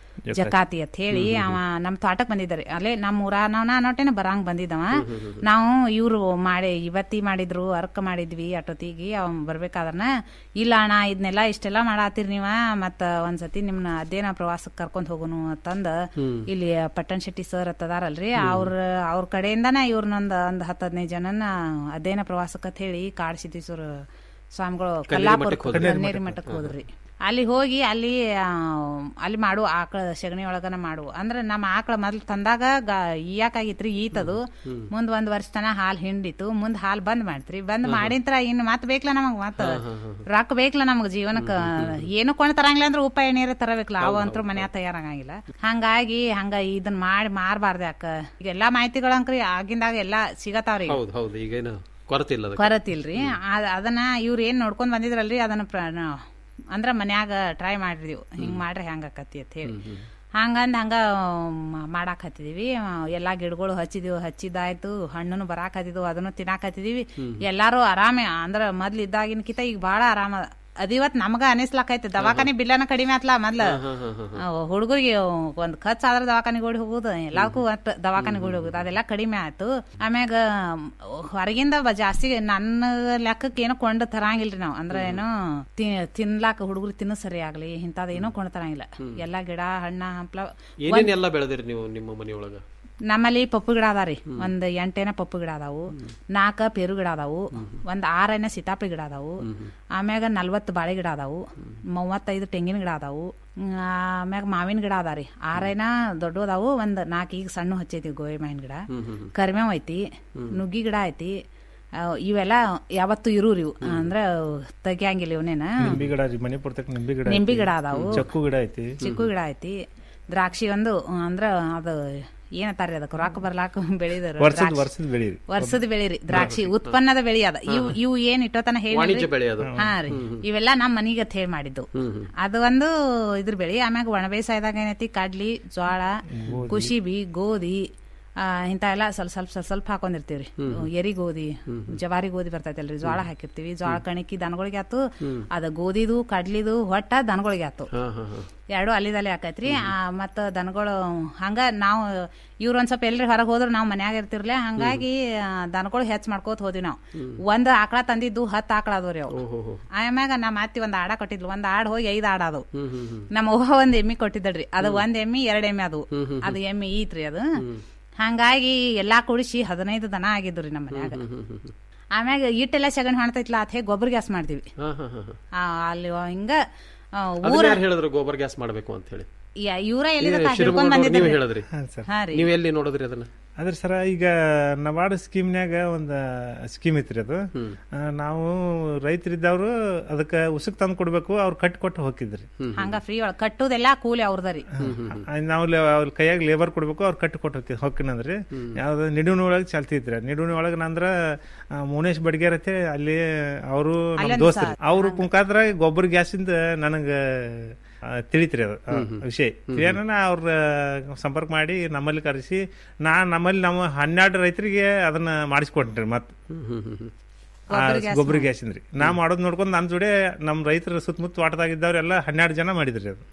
ಜಕಾತಿ ಅಂತ ಹೇಳಿ ಅವ ನಮ್ ತೋಟಕ್ ಬಂದಿದ್ರಿ ಅಲ್ಲೇ ನಮ್ಮ ಊರ ನಾವ್ ನೋಟೇನೆ ಬರಂಗ್ ಬಂದಿದ್ದವ ನಾವು ಇವ್ರು ಮಾಡಿ ಇವತ್ತಿ ಮಾಡಿದ್ರು ಅರ್ಕ ಮಾಡಿದ್ವಿ ಅಟೋತಿಗಿ ಅವ್ ಬರ್ಬೇಕಾದ್ರನ ಇಲ್ಲ ಅಣ್ಣ ಇದನ್ನೆಲ್ಲ ಇಷ್ಟೆಲ್ಲ ಮಾಡಾತಿರ್ ನೀವ ಮತ್ತ ಒಂದ್ಸತಿ ನಿಮ್ನ ಅದೇನ ಪ್ರವಾಸಕ್ಕೆ ಕರ್ಕೊಂಡ್ ಹೋಗುನು ಅಂತಂದ ಹ್ಮ್. ಇಲ್ಲಿ ಪಟ್ಟಣ್ ಶೆಟ್ಟಿ ಸರ್ ಅತ್ತದಾರಲ್ರಿ ಅವ್ರ ಅವ್ರ ಕಡೆಯಿಂದನ ಇವ್ರನ್ನೊಂದ್ ಒಂದ್ ಹತ್ತ್ ಹದಿನೈದು ಜನನ ಅದೇನ ಪ್ರವಾಸಕ್ಕೆ ಅಂತ ಹೇಳಿ ಕಾಡ್ಸಿದ್ವಿ ಸರ್ ಸ್ವಾಮಿಗಳು ಕನ್ನೇರಿ ಕಲ್ಲಾಪುರ ಮಠಕ್ಕೆ ಹೋದ್ರಿ. ಕನ್ನೇರಿ ಮಠಕ್ಕೆ ಹೋದ್ರಿ ಅಲ್ಲಿ ಹೋಗಿ ಅಲ್ಲಿ ಆ, ಅಲ್ಲಿ ಮಾಡು ಆಕಳ ಸಗಣಿ ಒಳಗನ ಮಾಡು ಅಂದ್ರೆ ನಮ್ಮ ಆಕಳ ಮೊದ್ಲು ತಂದಾಗ ಈಯಾಕಾಗಿತ್ರಿ ಈತದು ಹ್ಮ್. ಮುಂದ್ ಒಂದ್ ವರ್ಷ ತನ ಹಾಲ್ ಹಿಂಡಿತು ಮುಂದ್ ಹಾಲ್ ಬಂದ್ ಮಾಡ್ತ್ರಿ ಬಂದ್ ಮಾಡಿಂತ್ರ ಇನ್ ಮತ್ ಬೇಕಲ್ಲ ನಮಗ್ ಮತ್ ಹಾ, ಹಾ, ಹಾ. ರೊಕ್ಕ ಬೇಕಲ್ಲ ನಮಗ್ ಜೀವನಕ್ಕ ಏನು ಕೊಂಡು ತರಂಗಿಲ್ಲ ಅಂದ್ರೆ ಉಪಾಯ ನೀರೇ ತರಬೇಕಲ್ಲ ಅವ ಅಂತೂ ಮನ್ಯಾಗ ತಯಾರಾಗಂಗಿಲ್ಲ ಹಂಗಾಗಿ ಹಂಗ ಇದನ್ ಮಾಡಿ ಮಾರಬಾರ್ದು ಯಾಕ ಈಗ ಎಲ್ಲಾ ಮಾಹಿತಿಗಳಂಕ್ರಿ ಆಗಿಂದಾಗ ಎಲ್ಲಾ ಸಿಗತಾವ್ರಿ ಹೌದು ಹೌದು ಈಗೇನು ಕೊರತೆ ಇಲ್ಲ ಅದಕ್ಕೆ. ಕೊರತಿಲ್ರಿ ಅದ್- ಅದನ್ನ ಇವ್ರ ಏನ್ ನೋಡ್ಕೊಂಡ್ ಬಂದಿದ್ರಲ್ರಿ ಅದನ್ನ ಪ್ರ- ನಾವ್- ಅಂದ್ರ ಮನ್ಯಾಗ ಟ್ರೈ ಮಾಡಿದ್ವಿ ಹಿಂಗ್ ಮಾಡ್ರಿ ಹೆಂಗ ಆಕತಿ ಅಂತ ಹೇಳಿ ಹಂಗಂದ್ ಹಂಗ ಮಾಡಾಕ್ ಹತ್ತಿದೀವಿ ಎಲ್ಲಾ ಗಿಡಗಳು ಹಚ್ಚಿದೀವಿ ಹಚ್ಚಿದಾಯ್ತು ಹಣ್ಣುನು ಬರಾಕ್ ಹತ್ತಿದ್ವು ಅದನ್ನು ತಿನ್ನಾಕ್ ಹತ್ತಿದೀವಿ ಹ್ಮ್. ಎಲ್ಲಾರು ಆರಾಮೆ ಅಂದ್ರ ಮೊದ್ಲು ಇದ್ದಾಗಿನಕಿತ ಈಗ ಬಾಳ ಆರಾಮ ಅದಿವತ್ ನಮಗ ಅನಿಸ್ಲಾಕೈತಿ ದವಾಖಾನೆ ಬಿಲ್ಲನ ಕಡಿಮೆ ಆತ್ಲಾ ಮೊದ್ಲ ಹಾ, ಹಾ, ಹಾ, ಹಾ. ಹುಡುಗರಿಗೆ ಒಂದ್ ಖರ್ಚ್ ಆದ್ರ ದವಾಖಾನೆ ಗೋಡಿ ಹೋಗುದು ಎಲ್ಲಾರ್ಗೂ ಒಟ್ಟ ದವಾಖಾನೆ ಗೋಡಿ ಹೋಗುದು ಅದೆಲ್ಲ ಕಡಿಮೆ ಆಯ್ತು ಆಮ್ಯಾಗ ಹೊರಗಿಂದ ಬ- ಜಾಸ್ತಿ ನನ್ನ ಲೆಕ್ಕಕ್ಕೆ ಏನೋ ಕೊಂಡು ತರಂಗಿಲ್ರಿ ನಾವ್ ಅಂದ್ರ ಏನೋ ತಿ- ತಿನ್ಲಾಕ ಹುಡುಗರು ತಿನ್ನೋ ಸರಿ ಆಗ್ಲಿ ಇಂಥದ್ ಏನೋ ಕೊಂಡು ತರಂಗಿಲ್ಲ ಎಲ್ಲಾ ಗಿಡ ಹಣ್ಣ ಹಂಪ್ಲ ಏನೇನೆಲ್ಲ ಬೆಳೆದಿರಿ ನೀವು ನಿಮ್ಮ ಮನೆಯೊಳಗ ನಮ್ಮಲ್ಲಿ ಪಪ್ಪು ಗಿಡ ಅದಾರಿ ಒಂದ್ ಎಂಟೇನ ಪಪ್ಪು ಗಿಡ ಅದಾವು ನಾಲ್ಕ ಪೇರು ಗಿಡ ಅದಾವು ಒಂದ್ ಆರನ ಸೀತಾಪಳಿ ಗಿಡ ಅದಾವು ಆಮ್ಯಾಗ ನಲ್ವತ್ತು ಬಾಳೆ ಗಿಡ ಅದಾವು ಮೂವತ್ತೈದು ತೆಂಗಿನ ಗಿಡ ಅದಾವು ಹ್ಮ್, ಆಮ್ಯಾಗ ಮಾವಿನ ಗಿಡ ಅದಾರಿ ಆರೇನ ದೊಡ್ಡ ಅದಾವು ಒಂದ್ ನಾಲ್ಕು ಈಗ ಸಣ್ಣ ಹಚ್ಚೈತಿ ಗೋವಿ ಮಾವಿನ ಗಿಡ ಹ್ಮ್, ಹ್ಮ್, ಹ್ಮ್. ಕರಿಮೇವ್ ಐತಿ ನುಗ್ಗಿ ಗಿಡ ಐತಿ ಆ, ಇವೆಲ್ಲ ಯಾವತ್ತು ಇರೂರಿ ಇವು ಅಂದ್ರ ತೆಗಿಯಂಗಿಲ್ಲ ಇವನೇನ ನಿಂಬಿ ಗಿಡ ರೀ ಮನೆ ಪುರ್ತಕ್ ನಿಂಬಿ ಗಿಡ ನಿಂಬಿ ಐತಿ. ಗಿಡ ಅದಾವು ಚಕ್ಕು ಗಿಡ ಐತಿ ಚಿಕ್ಕು ಗಿಡ ಐತಿ ದ್ರಾಕ್ಷಿ ಒಂದು ಅಂದ್ರ ಅದು ಏನಂತಾರ್ರಿ ಅದಕ್ಕೆ ರೊಕ್ಕ ಬರ್ಲಾಕ ಬೆಳಿದರು ವರ್ಷದ ವರ್ಷದ ಬೆಳಿ ರೀ. ವರ್ಷದ ಬೆಳಿರಿ ದ್ರಾಕ್ಷಿ ಉತ್ಪನ್ನದ ಬೆಳಿ ಅದ ಇವು ಇವು ಏನ್ ಇಟ್ಟೋತನ ಹೇಳಿ ವಾಣಿಜ್ಯ ಬೆಳೆ ಅದು. ಹಾ ರೀ ಇವೆಲ್ಲ ನಮ್ ಮನಿಗೆ ಅಂತ ಹೇಳಿ ಮಾಡಿದ್ದು ಅದು ಒಂದು ಇದ್ರ ಬೆಳಿ ಆಮ್ಯಾಗ ಒಣ ಬೇಸಾಯದಾಗ ಏನೈತಿ ಕಡ್ಲಿ ಜೋಳ ಕುಶಿಬಿ ಗೋಧಿ ಆ, ಇಂಥ ಎಲ್ಲ ಸ್ವಲ್ಪ ಸ್ವಲ್ಪ ಸ್ವಲ್ಪ ಸ್ವಲ್ಪ ಹಾಕೊಂಡಿರ್ತೀವ್ರಿ ಎರಿ ಗೋಧಿ ಜವಾರಿ ಗೋಧಿ ಬರ್ತೈತಲ್ರಿ ಜೋಳ ಹಾಕಿರ್ತೀವಿ ಜೋಳ ಕಣಕಿ ದನಗಳಿಗೆ ಆತು ಅದ ಗೋಧಿದು ಕಡ್ಲಿದು ಹೊಟ್ಟ ದನಗಳಿಗೆ ಆತು ಹಾ ಹಾ ಹಾ ಎರಡು ಅಲ್ಲಿದಲ್ಲಿ ಹಾಕೈತ್ರಿ ಆ, ಮತ್ತ ದನಗಳು ಹಂಗ ನಾವು ಇವ್ರ ಒಂದ್ ಸ್ವಲ್ಪ ಎಲ್ರಿ ಹೊರಗೆ ಹೋದ್ರ ನಾವು ಮನ್ಯಾಗ ಇರ್ತಿರ್ಲೆ ಹಂಗಾಗಿ ದನಗಳು ಹೆಚ್ಚ್ ಮಾಡ್ಕೋತ ಹೋದ್ವಿ ನಾವು ಒಂದ್ ಆಕಳ ತಂದಿದ್ದು ಹತ್ತು ಆಕಳ ಅದಾವ್ರಿ ಅವು ಓಹೋ ಆಮ್ಯಾಗ ನಮ್ಮ ಅತ್ತಿ ಒಂದ್ ಆಡ ಕೊಟ್ಟಿದ್ಲು ಒಂದ್ ಆಡ್ ಹೋಗಿ ಐದ್ ಆಡ ಅದು ಹ್ಮ್ ಹ್ಮ್ ಹ್ಮ್ ನಮ್ಮ ಅವ್ವ ಒಂದ್ ಎಮ್ಮಿ ಕೊಟ್ಟಿದ್ದಳ್ರಿ ಅದು ಒಂದ್ ಎಮ್ಮಿ ಎರಡ್ ಎಮ್ಮಿ ಅದು ಅದು ಎಮ್ಮಿ ಈತ್ರಿ ಅದು ಹಂಗಾಗಿ ಎಲ್ಲಾ ಕುಡಿಸಿ ಹದಿನೈದು ದನ ಆಗಿದ್ರಿ ನಮ್ಮ ಮನ್ಯಾಗ ಹ್ಮ್ ಹ್ಮ್ ಹ್ಮ್ ಆಮ್ಯಾಗ ಇಟ್ಟೆಲ್ಲ ಸಗಣಿ ಹಾಣ್ತೈತ್ಲ ಅತ್ ಹೇಗೆ ಗೊಬ್ಬರ ಗ್ಯಾಸ್ ಮಾಡ್ತೀವಿ ಹಾ ಹಾ ಹಾ ಹಾ ಆ, ಅಲ್ಲಿ ಹಿಂಗ ಆ, ಅದನ್ನ ಊರ ಯಾರು ಹೇಳಿದ್ರು ಗೋಬರ್ ಗ್ಯಾಸ್ ಮಾಡ್ಬೇಕು ಅಂತ ಹೇಳಿ ಯ- ಇವ್ರ ಎಲ್ಲಿದ ನೀವು ಹಿಡ್ಕೊಂಡ್ ಶಿರಮೂರ್ನವ್ರು ನೀವು ಬಂದಿದ್ರಿ ಹೇಳಿದ್ರಿ ಹಾ ರೀ ನೀವು ಎಲ್ಲಿ ನೋಡಿದ್ರಿ ಅದನ್ನ ಅದ್ರ ಸರ ಈಗ ನಬಾರ್ಡ್ ಸ್ಕೀಮ್ನ್ಯಾಗ ಒಂದು ಸ್ಕೀಮ್ ಐತ್ರಿ ಅದು ಆ, ನಾವು ರೈತರಿದ್ದವ್ರು ಅದಕ್ಕೆ ಉಸುಕ್ ತಂದು ಕೊಡ್ಬೇಕು ಅವ್ರು ಕಟ್ ಕೊಟ್ಟು ಹೋಗಿದ್ರಿ ಹಂಗ ಫ್ರೀ ಒಳಗ್ ಕಟ್ಟುದೆಲ್ಲ ಕೂಲಿ ಅವ್ರದರಿ ನಾವು ಲೆ- ಅವ್ರ ಕೈಯಾಗ ಲೇಬರ್ ಕೊಡ್ಬೇಕು ಅವ್ರು ಕಟ್ಟು ಕೊಟ್ಟು ಹೋಗಿ ಹೋಗ್ಕಿನಂದ್ರಿ ಯಾವ್ದು ನಿಡುವಣಿ ಒಳಗೆ ಚಾಲ್ತಿ ಇದ್ರಿ ನಿಡುವಣಿ ಒಳಗೆ ನಂದ್ರ ಆ, ಮುನೇಶ್ ಬಡ್ಗೇರ್ ಅಂತ ಅಲ್ಲಿ ಅವರು ನಮ್ಮ ಅಲ್ಲೊಂದ್ ದೋಸ್ತರಿ ಸಾ- ಅವ್ರ ಮುಖಾಂತರ ಗೊಬ್ಬರ ಗ್ಯಾಸಿಂದ ನನಗ ಆ, ತಿಳಿತ್ರಿ ಅದು ಆ, ವಿಷಯ ಏನ ಅವ್ರ ಸಂಪರ್ಕ ಮಾಡಿ ನಮ್ಮಲ್ಲಿ ಕರೆಸಿ ನಾ ನಮ್ಮಲ್ಲಿ ನಮ್ಮ ಹನ್ನೆರಡು ರೈತರಿಗೆ ಅದನ್ನ ಮಾಡಿಸ್ಕೊಟ್ರಿ ಮತ್ ಗೊಬ್ಬರ ಗ್ಯಾಸ್ ಗೊಬ್ಬರ ಗ್ಯಾಸಿಂದ್ರಿ ನಾ ಮಾಡೋದ್ ನೋಡ್ಕೊಂಡ್ ನನ್ ಜೋಡಿ ನಮ್ ರೈತರ ಸುತ್ತಮುತ್ತ ತೋಟದಾಗಿದ್ದವ್ರೆಲ್ಲ ಹನ್ನೆರಡು ಜನ ಮಾಡಿದ್ರಿ ಅದು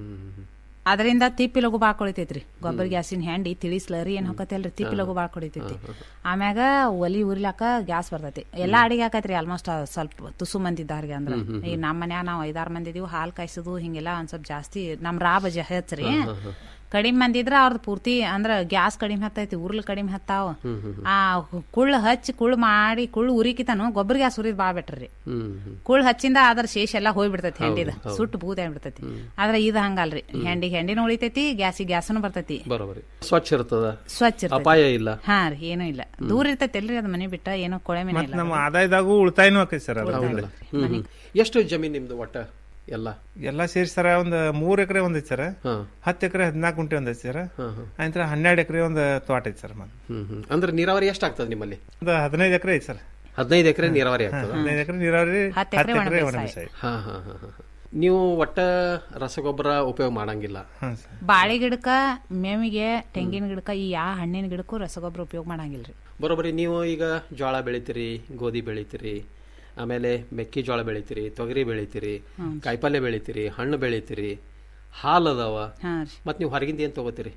ಅದರಿಂದ ತಿಪ್ಪಿ ಲಘು ಬಾಳ್ ಕೊಳಿತೈತ್ರಿ ಗೊಬ್ಬರ ಗ್ಯಾಸಿನ ಹ್ಯಾಂಡಿ ತಿಳಿಸ್ಲರಿ ಏನ್ ಹೊಕತ್ತಲ್ರಿ ತಿಪ್ಪಿ ಲಘು ಬಾಳ್ ಕೊಳಿತೈತಿ ಆಮ್ಯಾಗ ಒಲಿ ಉರಿಲಾಕ ಗ್ಯಾಸ್ ಬರ್ತೈತಿ ಎಲ್ಲಾ ಅಡಿಗೆ ಹಾಕೈತ್ರಿ ಆಲ್ಮೋಸ್ಟ್ ಸ್ವಲ್ಪ ತುಸು ಮಂದಿ ಇದ್ದಾರ್ಗೆ ಅಂದ್ರ ಈಗ ನಮ್ಮ ಮನ್ಯಾಗ ನಾವ್ ಐದಾರು ಮಂದಿ ಇದೀವಿ ಹಾಲ್ ಕಾಯಿಸೋದು ಹಿಂಗೆಲ್ಲ ಒಂದ್ ಸ್ವಲ್ಪ ಜಾಸ್ತಿ ನಮ್ ರಾಬ ಜ ಹೆಚ್ಚ್ರಿ ಕಡಿಮೆ ಮಂದಿ ಇದ್ರ ಅವ್ರದ್ದು ಪೂರ್ತಿ ಅಂದ್ರ ಗ್ಯಾಸ್ ಕಡಿಮೆ ಹತ್ತೈತಿ ಉರ್ಲ್ ಕಡಿಮೆ ಹತ್ತಾವ ಆ ಕುಳ್ಳು ಹಚ್ಚಿ ಕುಳ್ಳು ಮಾಡಿ ಕುಳ್ಳು ಉರಿಕಿತನು ಗೊಬ್ಬರ ಗ್ಯಾಸ್ ಉರಿದ್ ಬಾಳ್ ಬೆಟ್ರಿ ಕುಳ್ಳು ಹಚ್ಚಿಂದ ಅದ್ರ ಶೇಷ ಎಲ್ಲಾ ಹೋಗ್ಬಿಡ್ತೈತಿ ಹೆಂಡಿದ ಸುಟ್ಟು ಬೂದ್ ಆಗ್ಬಿಡ್ತೈತಿ ಆದ್ರ ಇದು ಹಂಗಲ್ರಿ ಹೆಂಡಿಗೆ ಹೆಂಡಿನ ಉಳಿತೈತಿ ಗ್ಯಾಸಿಗೆ ಗ್ಯಾಸನು ಬರ್ತೈತಿ ಬರೋಬರಿ ಸ್ವಚ್ಛ ಇರ್ತದ ಸ್ವಚ್ಛ ಇರ್ತೈತಿ. ಅಪಾಯ ಇಲ್ಲ ಹಾ ರೀ ಏನೂ ಇಲ್ಲ ದೂರ ಇರ್ತೈತಲ್ರಿ ಅದ್ ಮನೆ ಬಿಟ್ಟ ಏನೋ ಕೊಳೆ ಮನೆ ಮತ್ ಇಲ್ಲ ನಮ್ಮ ಆದಾಯದಾಗೂ ಉಳಿತಾಯನೂ ಆಕೈತಿ ಸರ್ ಅದ್ರಿಂದ ಹ್ಮ್, ಹ್ಮ್. ಎಷ್ಟು ಜಮೀನ್ ನಿಮ್ದು ಒಟ್ಟ ಎಲ್ಲ ಎಲ್ಲ ಸೇರಿ ಸರ ಒಂದ್ ಮೂರ್ ಎಕರೆ ಒಂದೈತಿ ಸರ್ ಹತ್ತು ಎಕರೆ ಹದಿನಾಲ್ಕು ಗುಂಟೆ ಒಂದೈತಿ ಸರ್ ಆಯ್ತು ಹನ್ನೆರಡು ಎಕರೆ ಒಂದು ತೋಟ ಐತಿ ಸರ್ ಮತ್ತೆ ಹ್ಮ್ ಹ್ಮ್ ಅಂದ್ರೆ ನೀರಾವರಿ ಎಷ್ಟು ಆಗ್ತದೆ ನಿಮ್ಮಲ್ಲಿ ಒಂದು ಹದಿನೈದು ಎಕರೆ ಐತಿ ಸರ್ ಹದಿನೈದು ಎಕರೆ ನೀರಾವರಿ ಆಗ್ತದ ಹದಿನೈದು ಎಕರೆ ನೀರಾವರಿ ಹತ್ತು ಹತ್ತು ಎಕರೆ ಎಕರೆ ಒಣ ಒಣ ಬೇಸಾಯ. ಬೇಸಾಯ ಹಾ ಹಾ ಹಾ ಹಾ ಹಾ. ನೀವು ಒಟ್ಟ ರಸಗೊಬ್ಬರ ಉಪಯೋಗ ಮಾಡಂಗಿಲ್ಲ ಬಾಳೆ ಗಿಡಕ್ಕ ಮೇವಿಗೆ ತೆಂಗಿನ ಗಿಡಕ್ಕ ಈ ಯಾ ಹಣ್ಣಿನ ಗಿಡಕ್ಕೂ ರಸಗೊಬ್ಬರ ಉಪಯೋಗ ಮಾಡಂಗಿಲ್ರಿ ಬರೋಬ್ಬರಿ ನೀವು ಈಗ ಜೋಳ ಬೆಳಿತೀರಿ ಗೋಧಿ ಬೆಳಿತೀರಿ ಆಮೇಲೆ ಮೆಕ್ಕೆಜೋಳ ಬೆಳಿತೀರಿ ತೊಗರಿ ಬೆಳಿತೀರಿ ಕಾಯಿಪಲ್ಯ ಬೆಳಿತೀರಿ ಹಣ್ಣು ಬೆಳಿತೀರಿ ಹಾಲು ಅದಾವ ಹಾ ರೀ ಮತ್ ನೀವು ಹೊರಗಿಂದ ಏನ್ ತಗೋತೀರಿ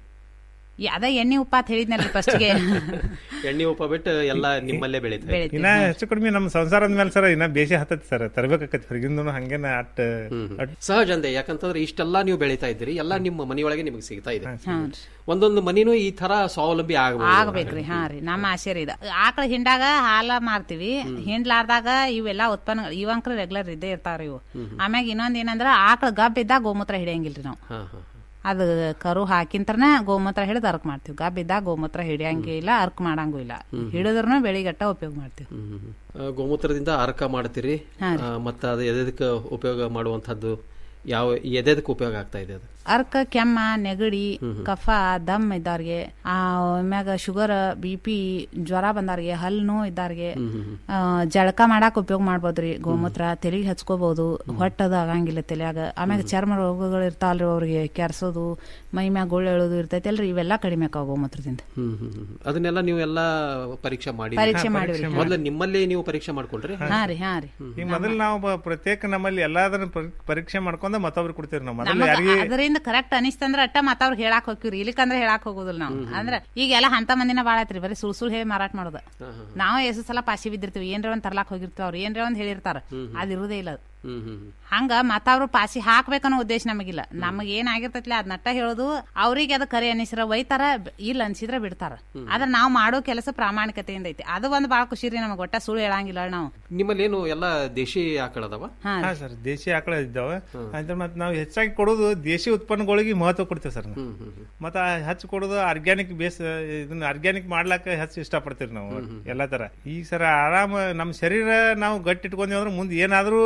ಅದ ಎಣ್ಣೆ ಉಪ್ಪ ಅಂತ ಹೇಳಿದ್ನಲ್ರಿ ಫಸ್ಟ್ಗೆ ಎಣ್ಣೆ ಉಪ ಬಿಟ್ಟು ಎಲ್ಲ ನಿಮ್ಮಲ್ಲೇ ಬೆಳಿತಾರೆ ಇನ್ನ ಹೆಚ್ಚು ಕಡಿಮೆ ನಮ್ಮ ಸಂಸಾರದ ಮೇಲೆ ಸರ್ ಇನ್ನ ಬೇಸಿ ಹತ್ತೈತಿ ಸರ್ ತರಬೇಕಾಕತಿ ಹೊರಗಿಂದ ಹಂಗೇನ ಅಟ್ ಅಟ್ ಸಹಜ ಅಂದೆ ಯಾಕಂತಂದ್ರೆ ಇಷ್ಟೆಲ್ಲ ನೀವು ಬೆಳಿತಾ ಇದ್ದೀರಿ ಎಲ್ಲ ನಿಮ್ಮ ಮನೆಯೊಳಗೆ ನಿಮಗೆ ಸಿಗ್ತಾ ಇದೆ ಹಾ ಒಂದೊಂದು ಮನಿನೂ ಈ ತರ ಸ್ವಾವಲಂಬಿ ಆಗಬಹುದು ಆಗ್ಬೇಕ್ರಿ ಹಾ ರೀ ನಮ್ಮ ಆಸೆ ರೀ ಇದ ಆಕಳ ಹಿಂಡಾಗ ಹಾಲ ಮಾರ್ತೀವಿ ಹಿಂಡ್ಲಾರ್ದಾಗ ಇವೆಲ್ಲ ಉತ್ಪನ್ನ ಇವಂಕ್ರ ರೆಗ್ಯುಲರ್ ಇದ್ದೇ ಇರ್ತಾವ್ರಿ ಇವು ಆಮ್ಯಾಗ ಇನ್ನೊಂದ್ ಏನಂದ್ರ ಆಕಳ ಗಬ್ಬ ಇದ್ದಾಗ ಗೋಮೂತ್ರ ಹಿಡಿಯಂಗಿಲ್ರಿ ನಾವು ಹಾ ಹಾ ಅದು ಕರು ಹಾಕಿಂತ್ರನ ಗೋಮೂತ್ರ ಹಿಡಿದು ಅರ್ಕ್ ಮಾಡ್ತೀವಿ ಗಬ್ಬ ಇದ್ದಾಗ ಗೋಮೂತ್ರ ಹಿಡಿಯಂಗಿಲ್ಲ ಅರ್ಕ್ ಮಾಡಂಗೂ ಇಲ್ಲ ಹಿಡಿದ್ರೂ ಬೆಳಿಗಟ್ಟ ಉಪಯೋಗ ಮಾಡ್ತೀವಿ ಆ, ಗೋಮೂತ್ರದಿಂದ ಅರ್ಕ ಮಾಡ್ತೀರಿ ಹಾ ಆ, ಮತ್ತ ಅದು ಎದೆದಕ್ಕೆ ಉಪಯೋಗ ಮಾಡುವಂತದ್ದು ಯಾವ ಎದೆದಕ್ಕೆ ಉಪಯೋಗ ಆಗ್ತಾ ಇದೆ ಅದು ಅರ್ಕ ಕೆಮ್ಮ ನೆಗಡಿ ಕಫ ದಮ್ ಇದ್ದಾರ್ಗೆ ಆ ಆಮ್ಯಾಗ ಶುಗರ್ ಬಿ ಪಿ ಜ್ವರ ಬಂದಾರ್ಗೆ ಹಲ್ಲು ನೋವು ಇದ್ದಾರ್ಗೆ ಆ, ಜಳಕ ಮಾಡಾಕ ಉಪಯೋಗ ಮಾಡ್ಬೋದ್ರಿ ಗೋಮೂತ್ರ ತಲೆಗೆ ಹಚ್ಕೋಬಹುದು ಹೊಟ್ಟದ ಆಗಂಗಿಲ್ಲ ತಲೆಯಾಗ ಆಮ್ಯಾಗ ಚರ್ಮ ರೋಗಗಳು ಇರ್ತಾವಲ್ರಿ ಅವ್ರಿಗೆ ಕೆರ್ಸೋದು ಮೈ ಮ್ಯಾಗ ಗುಳ್ಳ ಎಳೋದು ಇರ್ತೈತಲ್ರಿ ಇವೆಲ್ಲ ಕಡಿಮೆ ಆಕಾವ ಗೋಮೂತ್ರದಿಂದ ಹ್ಮ್ ಹ್ಮ್ ಹ್ಮ್. ಅದನ್ನೆಲ್ಲ ನೀವು ಎಲ್ಲ ಪರೀಕ್ಷೆ ಮಾಡಿ ಪರೀಕ್ಷೆ ಮಾಡಿವ್ರಿ. ಮೊದಲು ನಿಮ್ಮಲ್ಲಿ ನೀವು ಪರೀಕ್ಷೆ ಮಾಡ್ಕೊಂಡ್ರಿ ಹಾ ರೀ ಹಾ ರೀ ಈಗ ಮೊದಲು ನಾವು ಬ- ಪ್ರತ್ಯೇಕ ನಮ್ಮಲ್ಲಿ ಎಲ್ಲಾದನ್ನ ಪರಿ- ಪರೀಕ್ಷೆ ಮಾಡ್ಕೊಂಡ ಮತ್ತೊಬ್ರು ಕೊಡ್ತೀವಿ ನಾವು ಮೊದಲು ನಮಗ ಯಾರಿಗೆ ಅದರಿಂದ ಕರೆಕ್ಟ್ ಅನಿಸ್ತಂದ್ರ ಅಟ್ಟ ಮತ್ತ ಅವ್ರಿಗೆ ಹೇಳಾಕ್ ಹೋಗ್ತಿವ್ರಿ ಇಲ್ಲಿಕಂದ್ರ ಹೇಳಾಕ್ ಹೋಗುದಿಲ್ಲ ನಾವು ಅಂದ್ರ ಈಗ ಎಲ್ಲ ಅಂತ ಮಂದಿನ ಬಾಳ ಐತ್ರಿ ಬರೀ ಸುಳ್ ಸುಳ್ ಹೇಳಿ ಮಾರಾಟ ಮಾಡೋದು ನಾವು ಎಷ್ಟು ಸಲ ಪಾಸಿ ಬಿದ್ದಿರ್ತೀವಿ ಏನ್ರ ಒಂದ್ ತರ್ಲಾಕ್ ಹೋಗಿರ್ತೀವಿ ಅವ್ರು ಏನ್ರ ಒಂದ್ ಹೇಳಿರ್ತಾರ ಅದ್ ಇರುದೇ ಇಲ್ಲ ಅದು. ಹ್ಮ್ ಹ್ಮ್ ಹ್ಮ್. ಹಂಗ ಮತ್ತ ಅವ್ರು ಪಾಸಿ ಹಾಕ್ಬೇಕನ್ನೋ ಉದ್ದೇಶ ನಮಗಿಲ್ಲ ನಮಗ್ ಏನ್ ಆಗಿರ್ತೈತ್ಲೆ ಅದ್ ನಟ್ಟ ಹೇಳೋದು ಅವ್ರಿಗೆ ಅದ ಕರೆ ಅನಿಸ್ರ ಒಯ್ತಾರ ಬ- ಇಲ್ಲ ಅನ್ಸಿದ್ರ ಬಿಡ್ತಾರ ಆದ್ರ ನಾವ್ ಮಾಡೋ ಕೆಲಸ ಪ್ರಾಮಾಣಿಕತೆಯಿಂದ ಐತಿ ಅದು ಒಂದ್ ಬಾಳ ಖುಷಿ ರೀ ನಮಗ್ ಒಟ್ಟ ಸುಳ್ಳು ಹೇಳಂಗಿಲ್ಲ ನಾವು ನಿಮ್ಮಲ್ಲಿ ಏನು ಎಲ್ಲ ದೇಶಿ ಆಕಳದವ ಹಾ ಹಾ ಸರ್ ದೇಶಿ ಆಕಳ ಇದ್ದಾವೆ ಅಂದ್ರೆ ಮತ್ತೆ ನಾವು ಹೆಚ್ಚಾಗಿ ಕೊಡೋದು ದೇಶಿ ಉತ್ಪನ್ನಗಳಿಗೆ ಮಹತ್ವ ಕೊಡ್ತೇವೆ ಸರ್ ನಾವು ಮತ್ತೆ ಹೆಚ್ಚು ಕೊಡೋದು ಆರ್ಗ್ಯಾನಿಕ್ ಬೇಸ್ ಇದನ್ನ ಆರ್ಗ್ಯಾನಿಕ್ ಮಾಡ್ಲಾಕ ಹೆಚ್ಚು ಇಷ್ಟಪಡ್ತೀವಿ ನಾವು ಎಲ್ಲಾ ತರ ಈಗ ಸರ್ ಆರಾಮ ನಮ್ಮ ಶರೀರ ನಾವು ಗಟ್ಟಿ ಇಟ್ಕೊಂತೀವಿ ಅಂದ್ರೆ ಮುಂದೆ ಏನಾದ್ರೂ ಮಾಡ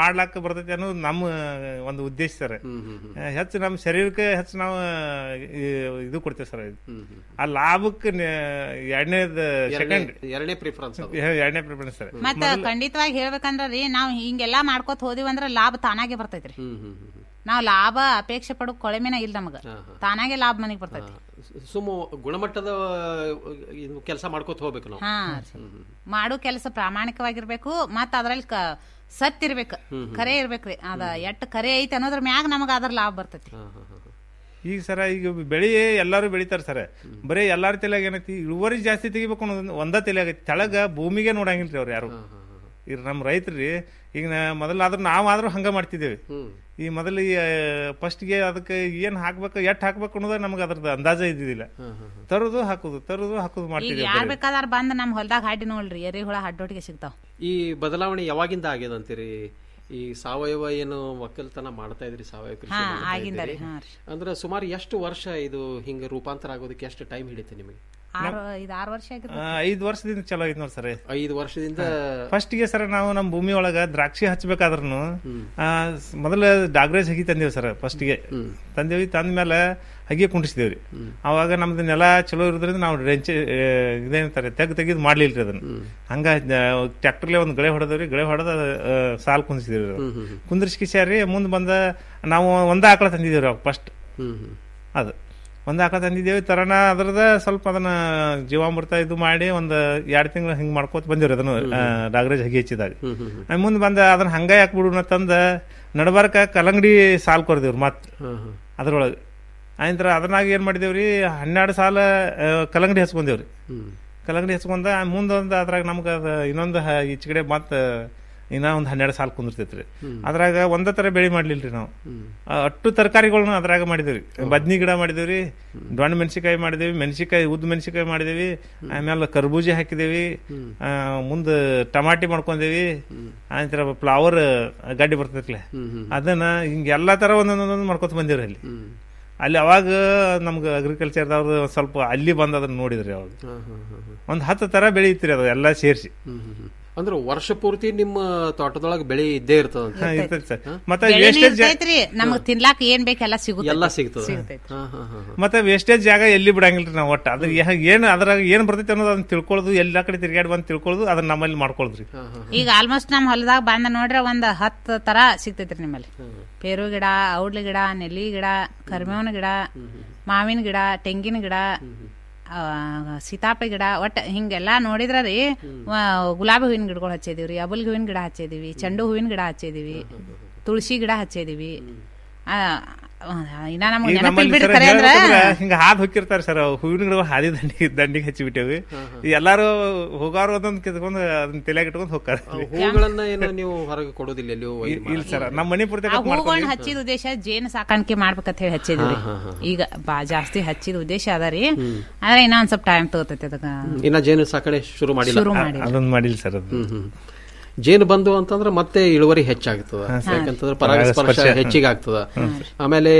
ಮಾಡ್ಲಾಕ ಬರ್ತೈತಿ ಅನ್ನೋದು ನಮ್ಮ ಒಂದು ಉದ್ದೇಶ ಸರ್ ಹೆಚ್ಚು ನಮ್ಮ ಶರೀರಕ್ಕೆ ಹೆಚ್ಚು ನಾವು ಈ ಇದು ಕೊಡ್ತೇವೆ ಸರ್ ಆ ಲಾಭಕ್ಕೆ ಎರಡನೇದು ಸೆಕೆಂಡ್ ಎರಡನೇ ಪ್ರಿಫರೆನ್ಸ್ ಎರಡನೇ ಪ್ರಿಫರೆನ್ಸ್ ಸರ್ ಮತ್ತ ಖಂಡಿತವಾಗಿ ಹೇಳ್ಬೇಕಂದ್ರ ರೀ ನಾವ್ ಹಿಂಗೆಲ್ಲಾ ಮಾಡ್ಕೋತ ಹೋದಿವಂದ್ರ ಲಾಭ ತಾನಾಗೆ ಬರ್ತೈತ್ರಿ ನಾವ್ ಲಾಭ ಅಪೇಕ್ಷೆ ಪಡೋ ಕೊಳೆಮೆನ ಇಲ್ಲ ನಮಗ ತಾನಾಗೆ ಲಾಭ ಮನೆಗ್ ಬರ್ತೈತಿ ಸುಮ್ಮ ಗುಣಮಟ್ಟದ ಇದು ಕೆಲಸ ಮಾಡ್ಕೋತ ಹೋಗ್ಬೇಕು ನಾವು ಹಾ ಮಾಡೋ ಕೆಲಸ ಪ್ರಾಮಾಣಿಕವಾಗಿರ್ಬೇಕು ಮತ್ತ ಅದ್ರಲ್ಲಿ ಕ ಸತ್ ಇರ್ಬೇಕು ಕರೆ ಇರ್ಬೇಕ್ರಿ ಅದ ಎಷ್ಟ್ ಕರೆ ಐತಿ ಅನ್ನೋದ್ರ ಮ್ಯಾಗ ನಮಗ ಅದ್ರ ಲಾಭ ಬರ್ತೈತಿ ಈಗ ಸರ ಈಗ ಬೆಳಿ ಎಲ್ಲಾರು ಬೆಳಿತಾರ ಸರ್ ಬರೀ ಎಲ್ಲಾರ ತಲೆಯಾಗ ಏನೈತಿ ಇಳುವರಿ ಜಾಸ್ತಿ ತೆಗಿಬೇಕು ಅನ್ನೋದು ಒಂದ ತಲೆ ಆಗೈತಿ ತೆಳಗ ಭೂಮಿಗೆ ನೋಡಂಗಿಲ್ರಿ ಅವ್ರು ಯಾರು ಈಗ ನಮ್ಮ ರೈತರಿ ಈಗ ನಾ- ಮೊದಲಾದ್ರೂ ನಾವಾದ್ರೂ ಹಂಗ ಮಾಡ್ತಿದ್ದೇವೆ ಈ ಮೊದಲು ಫಸ್ಟ್ಗೆ ಅದಕ್ಕೆ ಏನ್ ಹಾಕ್ಬೇಕು ಎಷ್ಟ್ ಹಾಕ್ಬೇಕು ಅನ್ನೋದ ನಮ್ಗೆ ಅದ್ರದ್ದು ಅಂದಾಜ ಇದ್ದಿದ್ದಿಲ್ಲ ತರುದು ಹಾಕುದು ತರುದು ಹಾಕುದು ಈಗ ಮಾಡ್ತಿದ್ದೇವೆ ಯಾರ್ ಬರೀ. ಬೇಕಾದಾರ ಬಂದ್ ನಮ್ ಹೊಲ್ದಾಗ ಹಾಡಿ ನೋಡ್ರಿ ಎರೆಹುಳ ಹಡ್ಡೊಟ್ಟಿಗೆ ಸಿಗ್ತಾವ ಈ ಬದಲಾವಣೆ ಯಾವಾಗಿಂದ ಆಗ್ಯದ ಅಂತೀರಿ ಈ ಸಾವಯವ ಏನು ಒಕ್ಕಲ್ತನ ಮಾಡ್ತಾ ಇದ್ರಿ ಸಾವಯವ ಕೃಷಿ ಹಾ, ಮಾಡ್ತಾ ಆಗಿಂದ ರೀ, ಇದ್ದೀರಿ. ಹಾ ರೀ. ಅಂದ್ರೆ ಸುಮಾರು ಎಷ್ಟು ವರ್ಷ ಇದು ಹಿಂಗ ರೂಪಾಂತರ ಆಗೋದಕ್ಕೆ ಎಷ್ಟು ಟೈಮ್ ಹಿಡಿತೆ ನಿಮಗೆ ಆರು ಇದು ಆರು ವರ್ಷ ಆ, ಆಗಿರ್ಬೇಕು ಐದ್ ವರ್ಷದಿಂದ ಚಲೋ ಐತ್ ನೋಡಿ ಸರ್ ಐದು ವರ್ಷದಿಂದ ಫಸ್ಟ್ ಗೆ ಸರ್ ನಾವು ನಮ್ಮ ಭೂಮಿ ಒಳಗ ದ್ರಾಕ್ಷಿ ಹಚ್ಬೇಕಾದ್ರೂ ಮೊದಲ ಡಾಗ್ರೇಜ್ ಹಗಿ ತಂದೇವಿ ಸರ್ ಫಸ್ಟ್ ಗೆ ತಂದೇವಿ ತಂದ ಮೇಲೆ ಹಗಿ ಕುಂಡಿಸಿದೇವ್ರಿ ಅವಾಗ ನಮ್ದು ನೆಲ ಚಲೋ ಇರೋದ್ರಿಂದ ನಾವು ರೆಂಚ್ ಇದೇನಂತಾರೆ ತೆಗ್ ತೆಗಿದ್ ಮಾಡ್ಲಿಲ್ರಿ ಅದನ್ನ ಹಂಗ ಟ್ರ್ಯಾಕ್ಟರ್ಲೆ ಒಂದ್ ಗಳೆ ಹೊಡೆದವ್ರಿ ಗಳೆ ಹೊಡೆದ ಸಾಲ್ ಕುಂದಿಸಿದೇವ್ರಿ ಕುಂದ್ರಿಸ್ಕಿಸ್ಯಾರಿ ಮುಂದ್ ಬಂದ ನಾವು ಒಂದ ಆಕಳ ತಂದಿದೇವ್ರಿ ಅವಾಗ ಫಸ್ಟ್ ಅದು ಒಂದ್ ಆಕಳ ತಂದಿದ್ದೇವೆ ತರಣ ಅದ್ರದ ಸ್ವಲ್ಪ ಅದನ್ನ ಜೀವಾಮೃತ ಇದು ಮಾಡಿ ಒಂದ್ ಎರಡ್ ತಿಂಗಳು ಹಿಂಗ್ ಮಾಡ್ಕೋತ ಬಂದಿವ್ರಿ ಅದನ್ನ ಡಾಗ್ರೇಜ್ ಹಗಿ ಹಚ್ಚಿದಾಗ ಮುಂದೆ ಬಂದ ಅದನ್ನ ಹಂಗ ಯಾಕೆ ಬಿಡುನ ತಂದ ನಡಬಾರಕ ಕಲ್ಲಂಗಡಿ ಸಾಲ್ ಕೊರ್ದೇವ್ರಿ ಮತ್ ಅದ್ರೊಳಗೆ ಆಯ್ತರ ಅದನ್ನಾಗ ಏನ್ ಮಾಡಿದೇವ್ರಿ ಹನ್ನೆರಡು ಸಾಲ ಆ, ಕಲ್ಲಂಗಡಿ ಹಚ್ಕೊಂಡೇವ್ರಿ ಕಲ್ಲಂಗಡಿ ಹಚ್ಕೊಂಡ ಮುಂದೊಂದು ಅದ್ರಾಗ ನಮ್ಗೆ ಅದ ಇನ್ನೊಂದು ಹ- ಈಚೆ ಕಡೆ ಮತ್ತ ಇನ್ನ ಒಂದ್ ಹನ್ನೆರಡು ಸಾಲ ಕುಂದಿರ್ತೈತ್ರಿ ಅದ್ರಾಗ ಒಂದ ತರ ಬೆಳಿ ಮಾಡ್ಲಿಲ್ರಿ ನಾವು ಆ, ಅಟ್ಟು ತರಕಾರಿಗಳನ್ನ ಅದ್ರಾಗ ಮಾಡಿದೇವ್ರಿ ಬದ್ನಿ ಗಿಡ ಮಾಡಿದೇವ್ರಿ ದೊಣ್ಣ ಮೆಣಸಿಕಾಯಿ ಮಾಡಿದೇವಿ ಮೆಣಸಿಕಾಯಿ ಉದ್ದ ಮೆಣಸಿಕಾಯಿ ಮಾಡಿದೇವಿ ಆಮೇಲೆ ಕರ್ಬೂಜಿ ಹಾಕಿದೇವಿ ಆ, ಮುಂದ ಟಮಾಟಿ ಮಾಡ್ಕೊಂಡೇವಿ ಆಯ್ತರ ಫ್ಲವರ್ ಗಡ್ಡಿ ಬರ್ತೈತ್ಲೆ ಅದನ್ನ ಹಿಂಗ ಎಲ್ಲಾ ತರ ಒಂದೊಂದೊಂದೊಂದು ಮಾಡ್ಕೊತ ಬಂದೇವ್ರಿ ಅಲ್ಲಿ ಅಲ್ಲಿ ಅವಾಗ ನಮ್ಗೆ ಅಗ್ರಿಕಲ್ಚರ್ದವ್ರು ಸ್ವಲ್ಪ ಅಲ್ಲಿ ಬಂದ್ ಅದನ್ನ ನೋಡಿದ್ರಿ ಅವಾಗ ಒಂದ್ ಹತ್ತು ತರ ಬೆಳಿ ಇತ್ರಿ ಅದು ಎಲ್ಲಾ ಸೇರಿಸಿ ಅಂದ್ರೆ ವರ್ಷ ಪೂರ್ತಿ ನಿಮ್ಮ ತೋಟದೊಳಗೆ ಬೆಳೆ ಇದ್ದೇ ಇರ್ತದ ಇರ್ತೈತಿ ಸರ್ ಮತ್ತೆ ಬೆಳೆನೂ ವೇಸ್ಟೇಜ್ ಇರ್ತೈತ್ರಿ ನಮಗ್ ತಿನ್ಲಾಕ್ ಏನ್ ಬೇಕೆಲ್ಲ ಸಿಗುತ್ತೆ ಎಲ್ಲ ಸಿಗ್ತದ ಸಿಗ್ತೈತಿ. ಹಾ, ಹಾ, ಹಾ, ಹಾ. ಮತ್ತೆ ವೇಸ್ಟೇಜ್ ಜಾಗ ಎಲ್ಲಿ ಬಿಡಂಗಿಲ್ರಿ ನಾವು ಒಟ್ಟ ಅದ್ರ ಯಾ- ಏನ್ ಅದ್ರಾಗ ಏನ್ ಬರ್ತೈತಿ ಅನ್ನೋದು ಅದನ್ನ ತಿಳ್ಕೊಳ್ಳೋದು ಎಲ್ಲಾ ಕಡೆ ತಿರ್ಗಾಡಿ ಬಂದ್ ತಿಳ್ಕೊಳ್ಳೋದು ಅದನ್ನ ನಮ್ಮಲ್ಲಿ ಮಾಡ್ಕೊಳ್ದ್ರಿ ಈಗ ಆಲ್ಮೋಸ್ಟ್ ನಮ್ ಹೊಲದಾಗ ಬಂದ ನೋಡ್ರೆ ಒಂದ್ ಹತ್ತು ತರ ಸಿಗ್ತೈತ್ರಿ ನಿಮ್ಮಲ್ಲಿ ಪೇರು ಗಿಡ ಔಡ್ಲಿ ಗಿಡ ನೆಲ್ಲಿ ಗಿಡ ಕರಿಬೇವಿನ ಗಿಡ ಮಾವಿನ ಗಿಡ ತೆಂಗಿನ ಗಿಡ ಆ, ಸೀತಾಫಲ ಗಿಡ ಒಟ್ಟ ಹಿಂಗೆಲ್ಲಾ ನೋಡಿದ್ರ ರೀ ವ- ಗುಲಾಬಿ ಹೂವಿನ ಗಿಡಗಳು ಹಚ್ಚಿದೀವ್ರಿ ಅಬಲ್ ಹೂವಿನ ಗಿಡ ಹಚ್ಚಿದೀವಿ ಚೆಂಡು ಹೂವಿನ ಗಿಡ ಹಚ್ಚಿದೀವಿ ತುಳಸಿ ಗಿಡ ಹಚ್ಚಿದೀವಿ ಆ, ಆ, ಇನ್ನ ನಮ್ಗೆ ಈಗ ನೆನಪಿಲ್ ನಮ್ಮಲ್ಲಿ ಬಿಡ್ರಿ ಸರ್ ಖರೆ ಅಂದ್ರ ಹೇಳ್ಬೇಕಂದ್ರ ಹಿಂಗ ಹಾದ್ ಹೋಗಿರ್ತಾರ ಸರ್ ಹೂವಿನ ಗಿಡ ಹಾದಿ ದಂಡಿ ದಂಡಿಗೆ ಹಚ್ಚಿ ಬಿಟ್ಟೇವಿ ಎಲ್ಲಾರು ಹೋಗಾರು ಅದೊಂದ್ ಕಿತ್ಕೊಂಡು ಅದನ್ನ ತಲೆಯಾಗ ಇಟ್ಕೊಂಡು ಹೋಗ್ತಾರ ಹೂಗಳನ್ನ ಏನು ನೀವು ಹೊರಗೆ ಕೊಡೋದಿಲ್ಲ ಎಲ್ಲಿಯೂ ಒಯ್ದು ಇಲ್ಲ ಸರ್ ನಮ್ಮ ಮನೆ ಪೂರ್ತಿ ಆ ಹೂಗಳನ್ನ ಹಚ್ಚಿದ ಉದ್ದೇಶ ಜೇನು ಸಾಕಾಣಿಕೆ ಮಾಡ್ಬೇಕಂತ ಹೇಳಿ ಹಚ್ಚಿದ್ವಿ ಹಾ, ಹಾ, ಈಗ ಬಾ ಜಾಸ್ತಿ ಹಚ್ಚಿದ ಉದ್ದೇಶ ಅದ ರೀ ಆದ್ರೆ ಇನ್ನ ಒಂದ್ ಸ್ವಲ್ಪ ಟೈಮ್ ತಗೋತೈತಿ ಅದಕ್ಕ ಇನ್ನ ಜೇನು ಸಾಕಣೆ ಶುರು ಮಾಡಿಲ್ಲ ಶುರು ಮಾಡಿಲ್ಲ. ಅದೊಂದ್ ಮಾಡಿಲ್ಲ ಸರ್ ಅದು ಹ್ಮ್, ಹ್ಮ್. ಜೇನು ಬಂದು ಅಂತಂದ್ರೆ ಮತ್ತೆ ಇಳುವರಿ ಹೆಚ್ಚಾಗ್ತದ ಯಾಕಂತಂದ್ರೆ ಪರಾಗಸ್ಪರ್ಶ ಪರಾಗಸ್ಪರ್ಶ. ಹೆಚ್ಚಿಗೆ ಆಗ್ತದ ಆಮೇಲೆ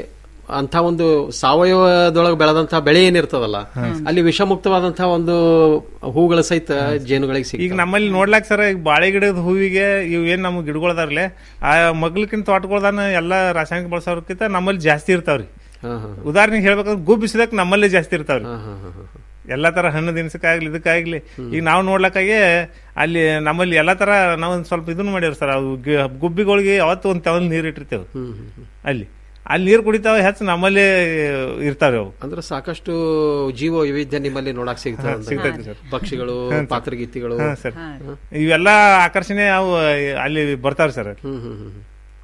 ಅಂತ ಒಂದು ಸಾವಯವದೊಳಗೆ ಬೆಳೆದಂತ ಬೆಳೆ ಏನಿರ್ತದಲ್ಲ ಅಲ್ಲಿ ವಿಷಮುಕ್ತವಾದಂತಹ ಒಂದು ಹೂಗಳ ಸಹಿತ ಜೇನುಗಳಿಗೆ ಈಗ ಸಿಗ್ತದೆ ನಮ್ಮಲ್ಲಿ ನೋಡ್ಲಾಕ್ ಸರ್ ಈಗ ಬಾಳೆ ಗಿಡದ ಹೂವಿಗೆ ಇವ್ ಏನ್ ನಮ್ ಗಿಡಗಳದಾರ್ಲೆ ಆ ಮಗ್ಲಕ್ಕಿಂತ ತೋಟಗಳದಾನ ಎಲ್ಲಾ ರಾಸಾಯನಿಕ ಬಳಸೋರ್ಕಿಂತ ನಮ್ಮಲ್ಲಿ ಜಾಸ್ತಿ ಇರ್ತಾವ್ರಿ ಹಾ, ಹಾ, ಉದಾಹರಣೆಗೆ ಹೇಳ್ಬೇಕಂದ್ರೆ ಗುಬ್ಬಿಸಿದಕ್ ನಮ್ಮಲ್ಲಿ ಜಾಸ್ತಿ ಇರ್ತಾವ್ರಿ ಹಾ, ಹಾ, ಹಾ, ಹಾ. ಎಲ್ಲಾ ತರ ಹಣ್ಣು ದಿನಸಕ್ಕಾಗ್ಲಿ ಇದಕ್ಕಾಗ್ಲಿ ಈಗ ನಾವು ನೋಡ್ಲಕ್ಕಾಗಿ ಅಲ್ಲಿ ನಮ್ಮಲ್ಲಿ ಎಲ್ಲಾ ತರ ನಾವ್ ಒಂದ್ ಸ್ವಲ್ಪ ಇದನ್ನ ಮಾಡಿವ್ರಿ ಸರ್ ಅವು ಗಿ- ಗುಬ್ಬಿಗಳಿಗೆ ಅವತ್ತು ಒಂದ್ ತವಲ್ ನೀರ್ ಇಟ್ಟಿರ್ತೇವೆ ಅಲ್ಲಿ ಅಲ್ಲಿ ನೀರ್ ಕುಡಿತಾವ ಹೆಚ್ಚು ನಮ್ಮಲ್ಲಿ ಇರ್ತಾವ್ರಿ ಅವು ಅಂದ್ರೆ ಸಾಕಷ್ಟು ಜೀವ ವೈವಿಧ್ಯ ನಿಮ್ಮಲ್ಲಿ ನೋಡಕ್ ಸಿಗ್ತದೆ ಹಾ, ಅಂತ. ಸಿಗ್ತೈತಿ ಸರ್. ಪಕ್ಷಿಗಳು ಹಾ, ಸರ್. ಪಾತ್ರಗೀತಿಗಳು ಹಾ, ಸರ್. ಇವೆಲ್ಲಾ ಆಕರ್ಷಣೆ ಅವು ಅಲ್ಲಿ ಬರ್ತಾವ್ರಿ ಸರ್ ಹ್ಮ್ ಹ್ಮ್ ಹ್ಮ್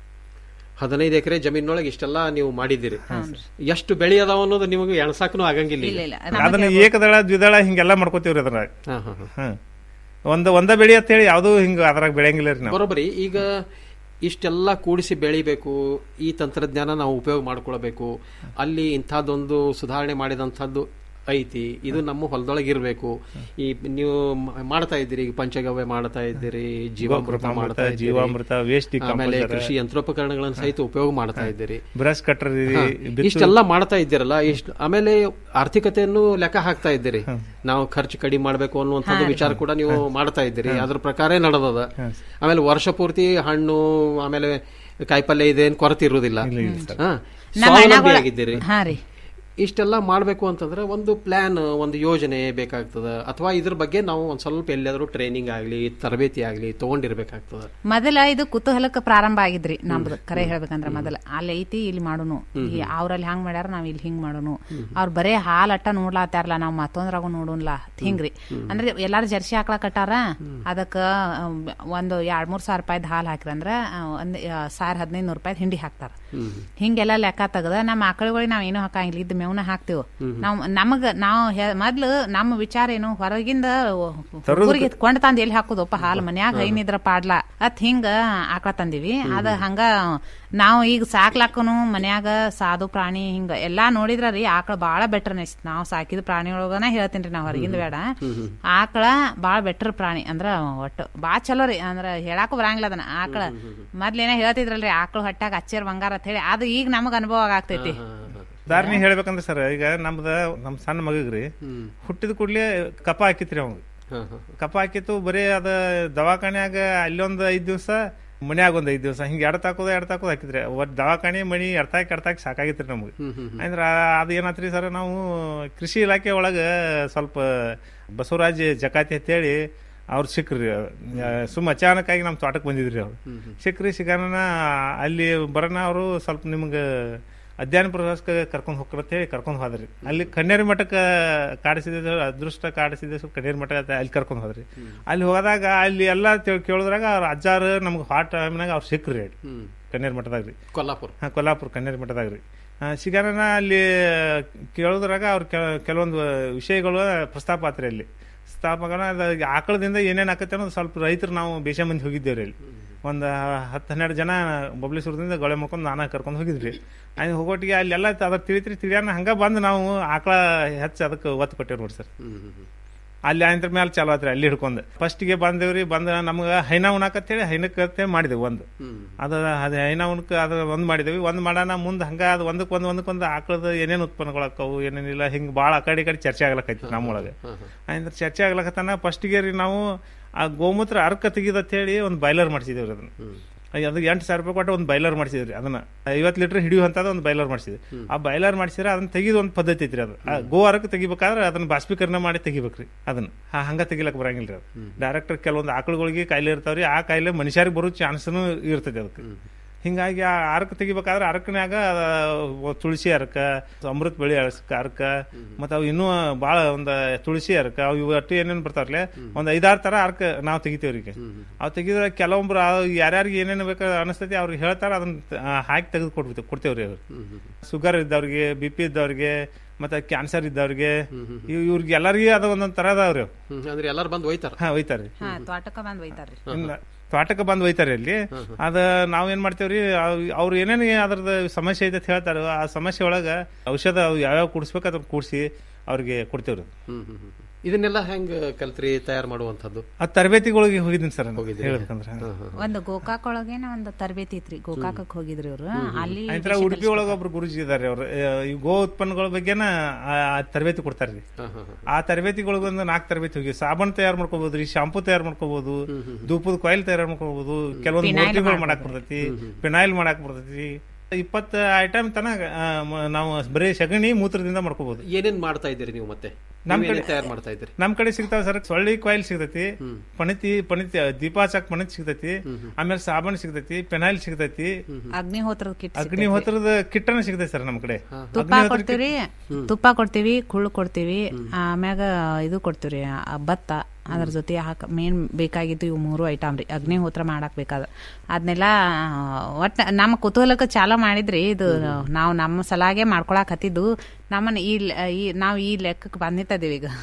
ಹದಿನೈದು ಎಕರೆ ಜಮೀನೊಳಗೆ ಇಷ್ಟೆಲ್ಲ ನೀವು ಮಾಡಿದ್ದೀರಿ ಎಷ್ಟು ಬೆಳೆ ಅದಾವ ಅನ್ನೋದು ನಿಮಗೆ ಎಣಸಾಕನು ಆಗಂಗಿಲ್ಲ ಈಗ. ಅದನ್ನ ಏಕದಳ ದ್ವಿದಳ ಹಿಂಗೆಲ್ಲಾ ಮಾಡ್ಕೋತೀವ್ರಿ ಅದ್ರಾಗ ಹಾ, ಹಾ, ಹಾ. ಹಾ. ಒಂದ ಒಂದ ಬೆಳಿ ಅಂತ ಹೇಳಿ ಯಾವ್ದು ಹಿಂಗ ಅದ್ರಾಗ ಬೆಳೆಯಂಗಿಲ್ಲ ರೀ ನಾವು ಬರೋಬ್ಬರಿ ಈಗ ಇಷ್ಟೆಲ್ಲ ಕೂಡಿಸಿ ಬೆಳಿಬೇಕು ಈ ತಂತ್ರಜ್ಞಾನ ನಾವು ಉಪಯೋಗ ಮಾಡ್ಕೊಳ್ಬೇಕು ಅಲ್ಲಿ ಇಂಥದ್ದೊಂದು ಸುಧಾರಣೆ ಮಾಡಿದಂಥದ್ದು ಐತಿ ಇದು ನಮ್ಮ ಹೊಲದೊಳಗೆ ಇರಬೇಕು ಈ ನೀವು ಮ- ಮಾಡ್ತಾ ಇದ್ದೀರಿ ಈಗ ಪಂಚಗವ್ಯ ಮಾಡ್ತಾ ಇದ್ದೀರಿ ಜೀವಾಮೃತ ಗೋಕೃಪಾಮೃತ, ಮಾಡ್ತಾ ಇದ್ದೀರಿ ಜೀವಾಮೃತ, waste ಆಮೇಲೆ decomposer. ಕೃಷಿ ಯಂತ್ರೋಪಕರಣಗಳನ್ನು ಸಹಿತ ಉಪಯೋಗ ಮಾಡ್ತಾ ಇದ್ದೀರಿ ಬ್ರಷ್ ಕಟ್ರ್ ಹಾ, ಬಿತ್ತು- ಇಷ್ಟೆಲ್ಲ ಮಾಡ್ತಾ ಇದ್ದೀರಲ್ಲ ಇಷ್ಟು ಆಮೇಲೆ ಆರ್ಥಿಕತೆಯನ್ನು ಲೆಕ್ಕ ಹಾಕ್ತಾ ಇದ್ದೀರಿ ನಾವು ಖರ್ಚು ಕಡಿಮೆ ಮಾಡಬೇಕು ಅನ್ನುವಂಥದ್ದು ಹಾ. ವಿಚಾರ ಕೂಡ ನೀವು ಮಾಡ್ತಾ ಇದ್ದೀರಿ ಅದ್ರ ಪ್ರಕಾರ ನಡೆದದ ಆಮೇಲೆ ವರ್ಷ ಪೂರ್ತಿ ಹಣ್ಣು ಆಮೇಲೆ ಕಾಯಿಪಲ್ಯ ಇದೇನು ಕೊರತೆ ಇರುವುದಿಲ್ಲ ಹಾ, ನಮ್ಮ ಸ್ವಾವಲಂಬಿ ಅಣ್ಣಗಳ- ಆಗಿದ್ದೀರಿ ಹಾ ರೀ ಇಷ್ಟೆಲ್ಲ ಮಾಡಬೇಕು ಅಂತಂದ್ರೆ ಒಂದು ಪ್ಲಾನ್ ಒಂದು ಯೋಜನೆ ಬೇಕಾಗ್ತದ ಅಥವಾ ಇದ್ರ ಬಗ್ಗೆ ನಾವು ಒಂದ್ ಸ್ವಲ್ಪ ಎಲ್ಲಾದ್ರೂ ಟ್ರೈನಿಂಗ್ ಆಗ್ಲಿ ತರಬೇತಿ ಆಗ್ಲಿ ತಗೊಂಡಿರ್ಬೇಕಾಗ್ತದ ಮೊದಲ ಇದು ಕುತೂಹಲಕ್ಕೆ ಪ್ರಾರಂಭ ಆಗಿದ್ರಿ ನಮ್ದು ಕರೆ ಹೇಳ್ಬೇಕಂದ್ರ ಮೊದಲ ಅಲ್ಲಿ ಐತಿ ಇಲ್ಲಿ ಮಾಡೋನು ಈ ಅವ್ರಲ್ಲಿ ಹಂಗ್ ಮಾಡ್ಯಾರ ನಾವ್ ಇಲ್ಲಿ ಹಿಂಗ್ ಮಾಡೋನು ಅವ್ರ ಬರೇ ಹಾಲ್ ಅಟ್ಟ ನೋಡ್ಲಾತಾರಲ್ಲ ನಾವ್ ಮತ್ತೊಂದ್ರಾಗೂ ನೋಡೋನ್ಲ ಹಿಂಗ್ರಿ ಅಂದ್ರೆ ಎಲ್ಲಾರು ಜರ್ಸಿ ಹಾಕ್ಲಾಕಟ್ಟಾರ ಅದಕ್ಕ ಅಹ್, ಒಂದು ಎರಡ್ ಮೂರ್ ಸಾವಿರ ರೂಪಾಯ್ದು ಹಾಲ್ ಹಾಕಿರಂದ್ರ ಅಹ್, ಒಂದ್ ಅಹ್, ಸಾವಿರ ಹದಿನೈದು ನೂರು ರೂಪಾಯಿ ಹಿಂಡಿ ಹಾಕ್ತಾರ ಹಿಂಗೆಲ್ಲ ಲೆಕ್ಕ ತೆಗದ ನಮ್ಮ ಆಕಳುಗಳಿಗೆ ನಾವ್ ಏನು ಹಾಕಂಗಿಲ್ಲ ಇದ್ದ ಮೇವ್ನ ಹಾಕ್ತಿವ್ ನಾವ್ ನಮಗ ನಾವ್ ಹೆ- ಮೊದ್ಲು ನಮ್ಮ ವಿಚಾರ ಏನು ಹೊರಗಿಂದ ತರೋದಕ್ಕೆ- ಊರಿಗೆ ಕೊಂಡ್ ತಂದ್ ಎಲ್ಲಿ ಹಾಕುದಪ್ಪ ಹಾಲ್ ಮನ್ಯಾಗ ಐನಿದ್ರ ಪಾಡ್ಲ ಅತ್ ಹಿಂಗ ಆಕಳ ತಂದಿವಿ ಅದ ಹಂಗ ನಾವ್ ಈಗ ಸಾಕ್ಲಾಕನು ಮನ್ಯಾಗ ಸಾಧು ಪ್ರಾಣಿ ಹಿಂಗ ಎಲ್ಲಾ ನೋಡಿದ್ರ ರೀ ಆಕಳ ಬಾಳ ಬೆಟರ್ ಅನಿಸ್ತ ನಾವ್ ಸಾಕಿದ ಪ್ರಾಣಿಯೊಳಗನ ಹೇಳ್ತೀನಿ ನಾವ್ ಹೊರಗಿಂದ ಬೇಡ ಆಕಳ ಬಾಳ ಬೆಟರ್ ಪ್ರಾಣಿ ಅಂದ್ರ ಒಟ್ಟು ಬಾಳ ಚಲೋ ರೀ ಅಂದ್ರ ಹೇಳಾಕು ಬರಂಗಿಲ್ಲ ಅದನ್ನ ಆಕಳ ಮೊದ್ಲೇನ ಹೇಳ್ತಿದ್ರಲ್ರಿ ಆಕಳ ಹೊಟ್ಟಾಗ ಅಚ್ಚೇರ್ ಬಂಗಾರ ಅಂತ ಹೇಳಿ ಅದು ಈಗ ನಮಗ ಅನುಭವ ಆಗ್ತೈತಿ ದಾರಿನಿ ಹೇಳ್ಬೇಕಂದ್ರೆ ಸರ್ ಈಗ ನಮ್ದ ನಮ್ ಸಣ್ಣ ಮಗಗ್ರಿ ಹುಟ್ಟಿದ ಕೂಡ್ಲೆ ಕಪ ಹಾಕಿತ್ರಿ ಅವಂಗ ಕಪ ಹಾಕಿತ್ತು ಬರೀ ಅದ ದವಾಖಾನ್ಯಾಗ ಅಲ್ಲೊಂದ್ ಐದ್ ದಿವ್ಸ ಮನ್ಯಾಗ ಒಂದ್ ಐದ್ ದಿವ್ಸ ಹಿಂಗ ಎಡ್ ತಾಕೋದ ಎಡ್ ತಾಕೋದ್ ಹಾಕಿದ್ರಿ ಒಟ್ ದವಾಖಾನೆ ಮನಿ ಎಡ್ತಾಕ್ ಎಡ್ತಾಕ್ ಸಾಕಾಗಿತ್ರಿ ನಮ್ಗೆ ಅಂದ್ರ ಅದ ಏನಾತ್ರಿ ಸರ್ ನಾವು ಕೃಷಿ ಇಲಾಖೆ ಒಳಗ ಸ್ವಲ್ಪ ಬಸವರಾಜ್ ಜಕಾತಿ ಅಂತೇಳಿ ಅವ್ರು ಸಿಕ್ಕ್ರಿ ಆ, ಸುಮ್ ಅಚಾನಕ್ ಆಗಿ ನಮ್ಮ ತೋಟಕ್ಕೆ ಬಂದಿದ್ರಿ ಅವ್ರು ಸಿಕ್ಕ್ರಿ ಸಿಗಾನ ಅಲ್ಲಿ ಬರೋಣ ಅವರು ಸ್ವಲ್ಪ ನಿಮ್ಗೆ ಅಧ್ಯಯನ ಪ್ರವಾಸಕ್ಕೆ ಕರ್ಕೊಂಡು ಹೋಗ್ಕರ ಹೇಳಿ ಕರ್ಕೊಂಡು ಹೋದ್ರಿ ಅಲ್ಲಿ ಕನ್ನೇರಿ ಮಠಕ್ಕೆ ಕಾಡಿಸಿದ ಅದೃಷ್ಟ ಕಾಡಿಸಿದ ಸ್ವಲ್ಪ ಕನ್ನೇರಿ ಮಠ ಅಂತ ಅಲ್ಲಿ ಕರ್ಕೊಂಡು ಹೋದ್ರಿ ಅಲ್ಲಿ ಹೋದಾಗ ಅಲ್ಲಿ ಎಲ್ಲ ತಿಳ್- ಕೇಳಿದ್ರಾಗ ಅವ್ರ ಅಜ್ಜಾರು ನಮ್ಗೆ ಹಾಟ್ ಟೈಮ್ನಾಗ ಅವ್ರು ಸಿಕ್ಕ್ರಿ ಅಲ್ಲಿ ಕನ್ನೇರಿ ಮಠದಾಗ ರೀ ಕೊಲ್ಲಾಪುರ ಹಾಂ ಕೊಲ್ಲಾಪುರ ಕನ್ನೇರಿ ಮಠದಾಗ ರೀ ಸಿಗಾನ ಅಲ್ಲಿ ಕೇಳಿದ್ರಾಗ ಅವ್ರ ಕೆಲವೊಂದು ವಿಷಯಗಳು ಪ್ರಸ್ತಾಪ ಆತ್ರಿ ಅಲ್ಲಿ ಪ್ರಸ್ತಾಪಗಳ ಆಕಳದಿಂದ ಏನೇನು ಆಕತ್ತೆ ಅನ್ನೋದು ಸ್ವಲ್ಪ ರೈತರು ನಾವು ಬೇಷ ಮಂದಿ ಹೋಗಿದ್ದೇವ್ರಿ ಅಲ್ಲಿ ಒಂದು ಹತ್ತು ಹನ್ನೆರಡು ಜನ ಬಬ್ಲೇಶ್ವರದಿಂದ ಗೊಳೆ ಮಾಡ್ಕೊಂಡು ನಾನ ಕರ್ಕೊಂಡು ಹೋಗಿದ್ರಿ ಅಲ್ಲಿ ಹೋಗೋಟಿಗೆ ಅಲ್ಲೆಲ್ಲ ಅದ್ರ ತಿಳಿತ್ರಿ ತಿಳಿಯಾನ ಹಂಗ ಬಂದು ನಾವು ಆಕಳ ಹೆಚ್ಚು ಅದಕ್ಕೆ ಒತ್ತು ಕೊಟ್ಟೇವ್ ನೋಡಿ ಸರ್ ಅಲ್ಲಿ ಆಯ್ತರ ಮೇಲೆ ಚಾಲು ಆತ್ರಿ ಅಲ್ಲಿ ಹಿಡ್ಕೊಂಡು ಫಸ್ಟಿಗೆ ಬಂದೇವ್ರಿ ಬಂದ ನಮ್ಗೆ ಹೈನ ಉಣಾಕತ್ತೇಳಿ ಹೈನಕ್ಕೆ ಮಾಡಿದೆವು ಒಂದು ಅದು ಅದು ಹೈನ ಉಣ್ಕ ಅದು ಒಂದು ಮಾಡಿದೇವಿ ಒಂದು ಮಾಡೋಣ ಮುಂದೆ ಹಂಗ ಅದು ಒಂದಕ್ಕೆ ಒಂದು ಒಂದಕ್ಕೊಂದು ಆಕಳದ ಏನೇನು ಉತ್ಪನ್ನಗಳಾಕವು ಏನೇನಿಲ್ಲ ಹಿಂಗೆ ಭಾಳ ಆ ಕಡೆ ಈ ಕಡೆ ಚರ್ಚೆ ಆಗ್ಲಕೈತಿ ನಮ್ಮೊಳಗೆ ಅಂದ್ರೆ ಚರ್ಚೆ ಆಗ್ಲಕತ್ತಾನ ಫಸ್ಟಿಗೆ ರೀ ನಾವು ಆ ಗೋಮೂತ್ರ ಅರ್ಕ ತೆಗಿದ ಹೇಳಿ ಒಂದು ಬಾಯ್ಲರ್ ಮಾಡಿಸಿದೇವ್ರಿ ಅದನ್ನ ಅದು ಎಂಟು ಸಾವಿರ ರೂಪಾಯಿ ಕೊಟ್ಟು ಒಂದು ಬೈಲರ್ ಮಾಡಿಸಿದ್ರಿ ಅದನ್ನ ಐವತ್ತು ಲೀಟರ್ ಹಿಡಿಯುವಂತದ ಒಂದು ಬೈಲರ್ ಮಾಡಿಸಿದ್ರಿ ಆ ಬೈಲರ್ ಮಾಡಿಸಿದ್ರೆ ಅದನ್ನ ತೆಗಿದ ಒಂದು ಪದ್ಧತಿ ಐತ್ರಿ ಅದು ಆ ಗೋ ಅರಕ್ಕೆ ತೆಗಿಬೇಕಾದ್ರೆ ಅದನ್ನ ಬಾಷ್ಪೀಕರಣ ಮಾಡಿ ತೆಗಿಬೇಕ್ರಿ ಅದನ್ನ ಹಾ ಹಂಗ ತೆಗಿಲಕ್ ಬರಂಗಿಲ್ರಿ ಅದು ಡೈರೆಕ್ಟ್ ಕೆಲವೊಂದು ಆಕಳುಗಳಿಗೆ ಕಾಯಿಲೆ ಇರ್ತಾವ್ರಿ ಆ ಕಾಯಿಲೆ ಮನುಷ್ಯರಿಗೆ ಬರೋ ಚಾನ್ಸ್ನು ಇರ್ತದೆ ಅದಕ್ಕೆ ಹಿಂಗಾಗಿ ಆ ಅರಕ ತೆಗಿಬೇಕಾದ್ರೆ ಅರಕನ್ಯಾಗ ಅದ ತುಳಸಿ ಅರಕ ಅಮೃತ ಬೆಳಿ ಅರಕ ಅರಕ ಮತ್ತೆ ಅವು ಇನ್ನೂ ಭಾಳ ಒಂದು ತುಳಸಿ ಅರಕ ಅವು ಇವು ಅಟ್ಟು ಏನೇನು ಬರ್ತಾವ್ರಲ್ಲ ಒಂದ್ ಐದಾರು ತರ ಅರ್ಕ ನಾವು ತೆಗಿತೇವ್ರಿ ಈಗ ಅವು ತೆಗಿದ್ರೆ ಕೆಲವೊಬ್ರು ಯಾರ್ಯಾರಿಗೆ ಏನೇನು ಬೇಕು ಅನಿಸ್ತೈತಿ ಅವ್ರಿಗೆ ಹೇಳ್ತಾರ ಅದನ್ನ ಆ, ಹಾಕಿ ತೆಗೆದು ಕೊಡ್ಬಿಟ್ಟು ಕೊಡ್ತೇವ್ರಿ ಅವ್ರು ಶುಗರ್ ಇದ್ದವ್ರಿಗೆ ಬಿ ಪಿ ಇದ್ದವ್ರಿಗೆ ಮತ್ತೆ ಕ್ಯಾನ್ಸರ್ ಇದ್ದವ್ರಿಗೆ ಇವ್- ಇವ್ರಿಗೆ ಎಲ್ಲರಿಗೂ ಅದ ಒಂದೊಂದ್ ತರ ಅದಾವ್ರಿ ಅವು. ಅಂದ್ರೆ ಎಲ್ಲಾರು ಬಂದು ಒಯ್ತಾರ ಹಾ ಒಯ್ತಾರ್ರಿ ಹಾ ತೋಟಕ್ಕ ಬಂದ್ ಒಯ್ತಾರ್ರಿ ಇಲ್ಲ ತೋಟಕ್ಕೆ ಬಂದು ಒಯ್ತಾರೆ ಅಲ್ಲಿ ಅದ ನಾವ್ ಏನ್ ಮಾಡ್ತೇವ್ರಿ ಅವ್- ಅವ್ರು ಏನೇನು ಅದ್ರದ್ದು ಸಮಸ್ಯೆ ಐತೆ ಅಂತ ಹೇಳ್ತಾರ ಆ ಸಮಸ್ಯೆ ಒಳಗ ಔಷಧ ಅವು ಯಾವ್ಯಾವ ಕುಡಿಸ್ಬೇಕು ಅದನ್ನ ಕೂಡಿಸಿ ಅವ್ರಿಗೆ ಕೊಡ್ತೇವ್ರಿ ಇದನ್ನೆಲ್ಲ ಹೆಂಗ್ ಕಲ್ತ್ರಿ ತಯಾರು ಮಾಡುವಂತದ್ದು ಆ ತರಬೇತಿಗಳಿಗೆ ಹೋಗಿದ್ದೀನಿ ಸರ್ ಹೇಳ್ಬೇಕಂದ್ರ ಒಂದು ಗೋಕಾಕ್ ಒಳಗೇನ ಒಂದು ತರಬೇತಿ ಇತ್ರಿ ಗೋಕಾಕಕ್ ಹೋಗಿದ್ರಿ ಅವ್ರು ಅಲ್ಲಿ ಆಯ್ತರ ಉಡುಪಿ ಒಳಗ ಒಬ್ರು ಗುರುಜಿ ಇದಾರೆ ಅವ್ರು ಆ, ಈ ಗೋ ಉತ್ಪನ್ನಗಳ ಬಗ್ಗೆನ ಆ ಆ ತರಬೇತಿ ಕೊಡ್ತಾರ್ರಿ ಆ ತರಬೇತಿಗಳಿಗೆ ಒಂದು ನಾಲ್ಕು ತರಬೇತಿ ಹೋಗಿ ಸಾಬೂನ್ ತಯಾರು ಮಾಡ್ಕೋಬಹುದ್ರಿ ಶಾಂಪೂ ತಯಾರು ಮಾಡ್ಕೋಬಹುದು ಧೂಪದ ಕೊಯ್ಲ್ ತಯಾರು ಮಾಡ್ಕೋಬಹುದು ಕೆಲವೊಂದು Phenyl ಮೂರ್ತಿಗಳು ಮಾಡಕ್ ಮಾಡ್ಬೋದು. ಬರ್ತೈತಿ ಫಿನಾಯಿಲ್ ಮಾಡಕ್ ಬರ್ತೈತಿ ಇಪ್ಪತ್ತು ಐಟಮ್ ತನ ಆ, ಮ- ನಾವು ಬರೀ ಸಗಣಿ ಮೂತ್ರದಿಂದ ಮಾಡ್ಕೋಬಹುದು ಏನೇನ್ ಮಾಡ್ತಾ ಇದ್ದೀರಿ ನೀವು ಮತ್ತೆ ನಮ್ ನೀವೇನೇನ್ ಕಡೆ ತಯಾರು ಮಾಡ್ತಾ ಇದ್ದೀರಿ ನಮ್ ಕಡೆ ಸಿಗ್ತಾವ ಸರ್ ಸೊಳ್ಳಿ ಕಾಯಿಲ್ ಸಿಗ್ತೈತಿ ಪಣಿತಿ ಪಣಿತಿ ದೀಪ ಹಚ್ಚಾಕ್ ಪಣಿತಿ ಸಿಗ್ತೈತಿ ಆಮೇಲೆ ಸಾಬೂನ್ ಸಿಗ್ತೈತಿ ಪೆನಾಯಿಲ್ ಸಿಗ್ತೈತಿ ಅಗ್ನಿಹೋತ್ರದ ಕಿಟ್ ಅಗ್ನಿಹೋತ್ರದ ಕಿಟ್ಟನ ಸಿಗ್ತೈತಿ ಸರ್ ನಮ್ ಕಡೆ ತುಪ್ಪ ಅಗ್ನಿಹೋತ್ರದ ಕೊಡ್ತೀವ್ರಿ ತುಪ್ಪ ಕೊಡ್ತೀವಿ ಕುಳ್ಳು ಕೊಡ್ತೀವಿ ಆಮ್ಯಾಗ ಇದು ಕೊಡ್ತೀವ್ರಿ ಆ ಭತ್ತ ಅದ್ರ ಜೊತೆ ಹಾಕ ಮೇನ್ ಬೇಕಾಗಿದ್ದು ಇವು ಮೂರು ಐಟಮ್ ರೀ ಅಗ್ನಿಹೋತ್ರ ಮಾಡಕ್ ಬೇಕಾದ ಅದನ್ನೆಲ್ಲ ಒಟ್ಟ ನಮ್ಮ ಕುತೂಹಲಕ್ಕೆ ಚಾಲೂ ಮಾಡಿದ್ರಿ ಇದು ನಾವು ನಮ್ಮ ಸಲಾಗೆ ಮಾಡ್ಕೊಳಕ್ ಹತ್ತಿದ್ದು ನಮ್ಮನ್ನ ಈ ಲೆ- ಈ ನಾವು ಈ ಲೆಕ್ಕಕ್ಕೆ ಬಂದಿತ್ತದೀವಿ ಈಗ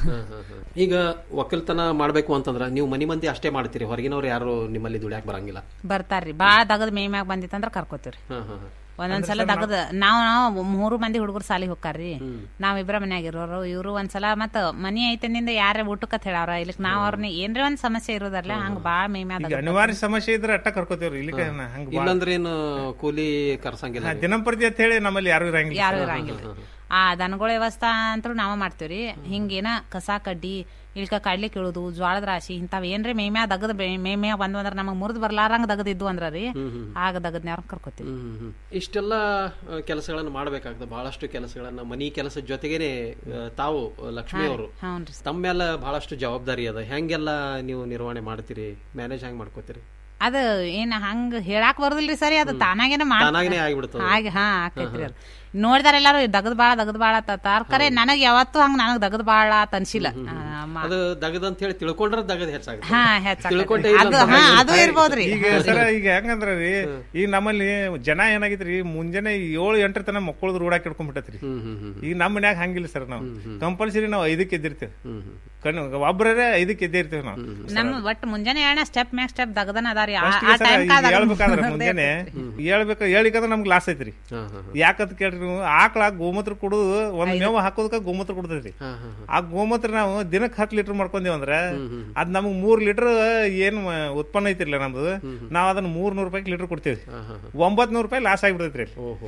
ಈಗ ಒಕ್ಕಲ್ತನ ಮಾಡ್ಬೇಕು ಅಂತಂದ್ರ ನೀವು ಮನಿ ಮಂದಿ ಅಷ್ಟೇ ಮಾಡ್ತೀರಿ ಹೊರಗಿನವ್ರು ಯಾರು ನಿಮ್ಮಲ್ಲಿ ದುಡ್ಯಾಕ್ ಬರಂಗಿಲ್ಲ ಬರ್ತಾರ್ರಿ ಬಾಳ ದಗದ್ ಮೇ ಮ್ಯಾಗ ಬಂದಿತ್ತಂದ್ರ ಕರ್ಕೋತೀವ್ರಿ ಹಾ, ಹಾ, ಹಾ. ಒಂದೊಂದ್ಸಲ ಅಂದ್ರೆ ಸರ್ ದಗದ ನಾವ್ ನಾವ್ ಮೂರು ಮಂದಿ ಹುಡುಗರು ಸಾಲಿಗೆ ಹೋಗ್ತಾರ್ರಿ ನಾವ್ ಇಬ್ರ ಮನ್ಯಾಗ ಇರೋರು ಇವ್ರು ಒಂದ್ಸಲ ಮತ್ತ ಮನಿ ಐತನಿಂದ ಯಾರ ಊಟಕ್ಕ ಹೇಳವ್ರ ಇಲ್ಲಿಕ್ ನಾವ್ ಅವ್ರನ್ನ ಏನ್ರ ಒಂದ್ ಸಮಸ್ಯೆ ಇರೋದಲ್ಲ ಹಂಗ ಬಾಳ ಮೇಮ್ಯಾ ಈಗ ಅನಿವಾರ್ಯ ಸಮಸ್ಯೆ ಇದ್ರೆ ಅಟ್ಟ ಕರ್ಕೋತೇವ್ರಿ ಇಲ್ಲಿಗೆ ಹಂಗ ಇಲ್ಲಂದ್ರೆ ಏನು ಕೂಲಿ ಕರ್ಸಂಗಿಲ್ಲ ದಿನಂಪ್ರತಿ ಅಂತ ಹೇಳಿ ನಮ್ಮಲ್ಲಿ ಯಾರು ಇರಂಗಿಲ್ಲ ಯಾರು ಇರಂಗಿಲ್ಲ ಆ ದನಗಳ ವ್ಯವಸ್ಥಾ ಅಂತೂ ನಾವ ಮಾಡ್ತೇವ್ರಿ ಹಿಂಗೇನ ಕಸ ಕಡ್ಡಿ ಇಳ್ಕ ಕಡ್ಲಿ ಕೀಳುದು ಜ್ವಾಳದ ರಾಶಿ ಇಂತಾವ್ ಏನ್ರಿ ಮೇಮ್ಯಾ ದಗದ್ ಮೇಮ್ಯಾ ಬಂದ್ವು ಅಂದ್ರ ನಮಗ್ ಮುರಿದ್ ಬರ್ಲಾರಂಗ ದಗದಿದ್ದು ಅಂದ್ರ ರೀ ಆಗ ದಗದ್ನ್ಯಾರ ಕರ್ಕೋತೀವಿ ಹ್ಮ್, ಹ್ಮ್. ಇಷ್ಟೆಲ್ಲ ಆ, ಕೆಲಸಗಳನ್ನು ಮಾಡಬೇಕಾಗ್ತದೆ ಬಹಳಷ್ಟು ಕೆಲಸಗಳನ್ನ ಮನಿ ಕೆಲಸದ ಜೊತೆಗೇನೆ ಆ, ತಾವು ಆ, ಲಕ್ಷ್ಮಿ ಅವರು ಹೌನ್ರಿ ತಮ್ಮೆಲ್ಲ ಬಹಳಷ್ಟು ಜವಾಬ್ದಾರಿ ಅದ ಹೆಂಗೆಲ್ಲ ನೀವು ನಿರ್ವಹಣೆ ಮಾಡ್ತೀರಿ ಮ್ಯಾನೇಜ್ ಹೆಂಗ್ ಮಾಡ್ಕೋತೀರಿ ಅದ ಏನ್ ಹಂಗ ಹೇಳಾಕ್ ಬರುದಿಲ್ರಿ ಸರಿ ಅದು ತಾನಾಗೇನೆ ತಾನಾಗೇನೆ ಆಗ್ಬಿಡ್ತದ. ಹಾಗೆ ಹಾ ಆಕೈತ್ರಿ ಅದು ನೋಡಿದಾರ ಎಲ್ಲಾರು ದಗದ್ ಬಾಳ ದಗದ್ ಬಾಳ ತಾರ ಕರೆ ನನಗ್ ಯಾವತ್ತೂ ಹಂಗ ನನಗ್ ದಗದ್ ಬಾಳ ಅಂತ ಅನ್ಸಿಲ್ಲ ಆ, ಮ- ಅದು ದಗದ್ ಅಂತ ಹೇಳಿ ತಿಳ್ಕೊಂಡ್ರೆ ದಗದ್ ಹೆಚ್ಚಾಗುತ್ತೆ ಹಾ ಹೆಚ್ಚಾಗ್ತೈತಿ. ತಿಳ್ಕೊಂಡೇ ಇಲ್ಲ ಅದು ಅಂತ ಹಾ ಹೇಳಿ. ಅದು ಇರ್ಬೋದ್ರಿ ಈಗ ಸರ ಈಗ ಹೆಂಗಂದ್ರ ರೀ ಈಗ ನಮ್ಮಲ್ಲಿ ಜನ ಏನಾಗಿತ್ರಿ ಮುಂಜಾನೆ ಏಳು ಎಂಟರ ತನ ಮಕ್ಕಳದು ರೂಢಾಕ್ ಹಿಡ್ಕೊಂಡ್ಬಿಟ್ಟತ್ರಿ ಈಗ ನಮ್ಮ ಮನ್ಯಾಗ ಹಂಗಿಲ್ಲ ಸರ್ ನಾವು ಕಂಪಲ್ಸರಿ ನಾವು ಐದಕ್ಕೆ ಎದ್ದಿರ್ತೇವೆ ಕಣ್ಣು ಒಬ್ಬರೇ ಐದಕ್ಕೆ ಎದ್ದೇ ಇರ್ತೇವೆ ನಾವು ನಮ್ ಒಟ್ ಮುಂಜಾನೆ ಏನ ಸ್ಟೆಪ್ ಮ್ಯಾಕ್ ಸ್ಟೆಪ್ ದಗದನ ಅದಾರಿ ಆ First ಗೆ ಸರ ಟೈಮ್ ಈಗ ಹೇಳ್ಬೇಕಾದ್ರೆ ಮುಂಜಾನೆ ಹೇಳ್ಬೇಕು ಹೇಳಿಕಂದ್ರೆ ನಮ್ಗೆ ಲಾಸ್ ಐತ್ರಿ ಯಾಕಂತ ಕೇಳ್ರಿ ನೀವು ಆಕಳ ಗೋಮೂತ್ರ ಕುಡುದು ಒಂದ್ ಮೇವು ಹಾಕೋದಕ್ಕ ಗೋಮೂತ್ರ ಕುಡ್ತೈತಿ ಆ ಗೋಮೂತ್ರ ನಾವು ದಿನಕ್ಕೆ ಹತ್ತು ಲೀಟರ್ ಮಾಡ್ಕೊಂಡೇವ್ ಅಂದ್ರ ಅದ್ ನಮಗ್ ಮೂರ್ ಲೀಟರ್ ಏನ್ ಮ- ಉತ್ಪನ್ನ ಐತಿರ್ಲ ನಮ್ದು ನಾವ್ ಅದನ್ನ ಮೂರ್ ನೂರ್ ರೂಪಾಯಿ ಲೀಟರ್ ಕೊಡ್ತೇವಿ ಒಂಬತ್ ನೂರ್ ರೂಪಾಯಿ ಲಾಸ್ ಆಗಿಬಿಡ್ತೈತ್ರಿ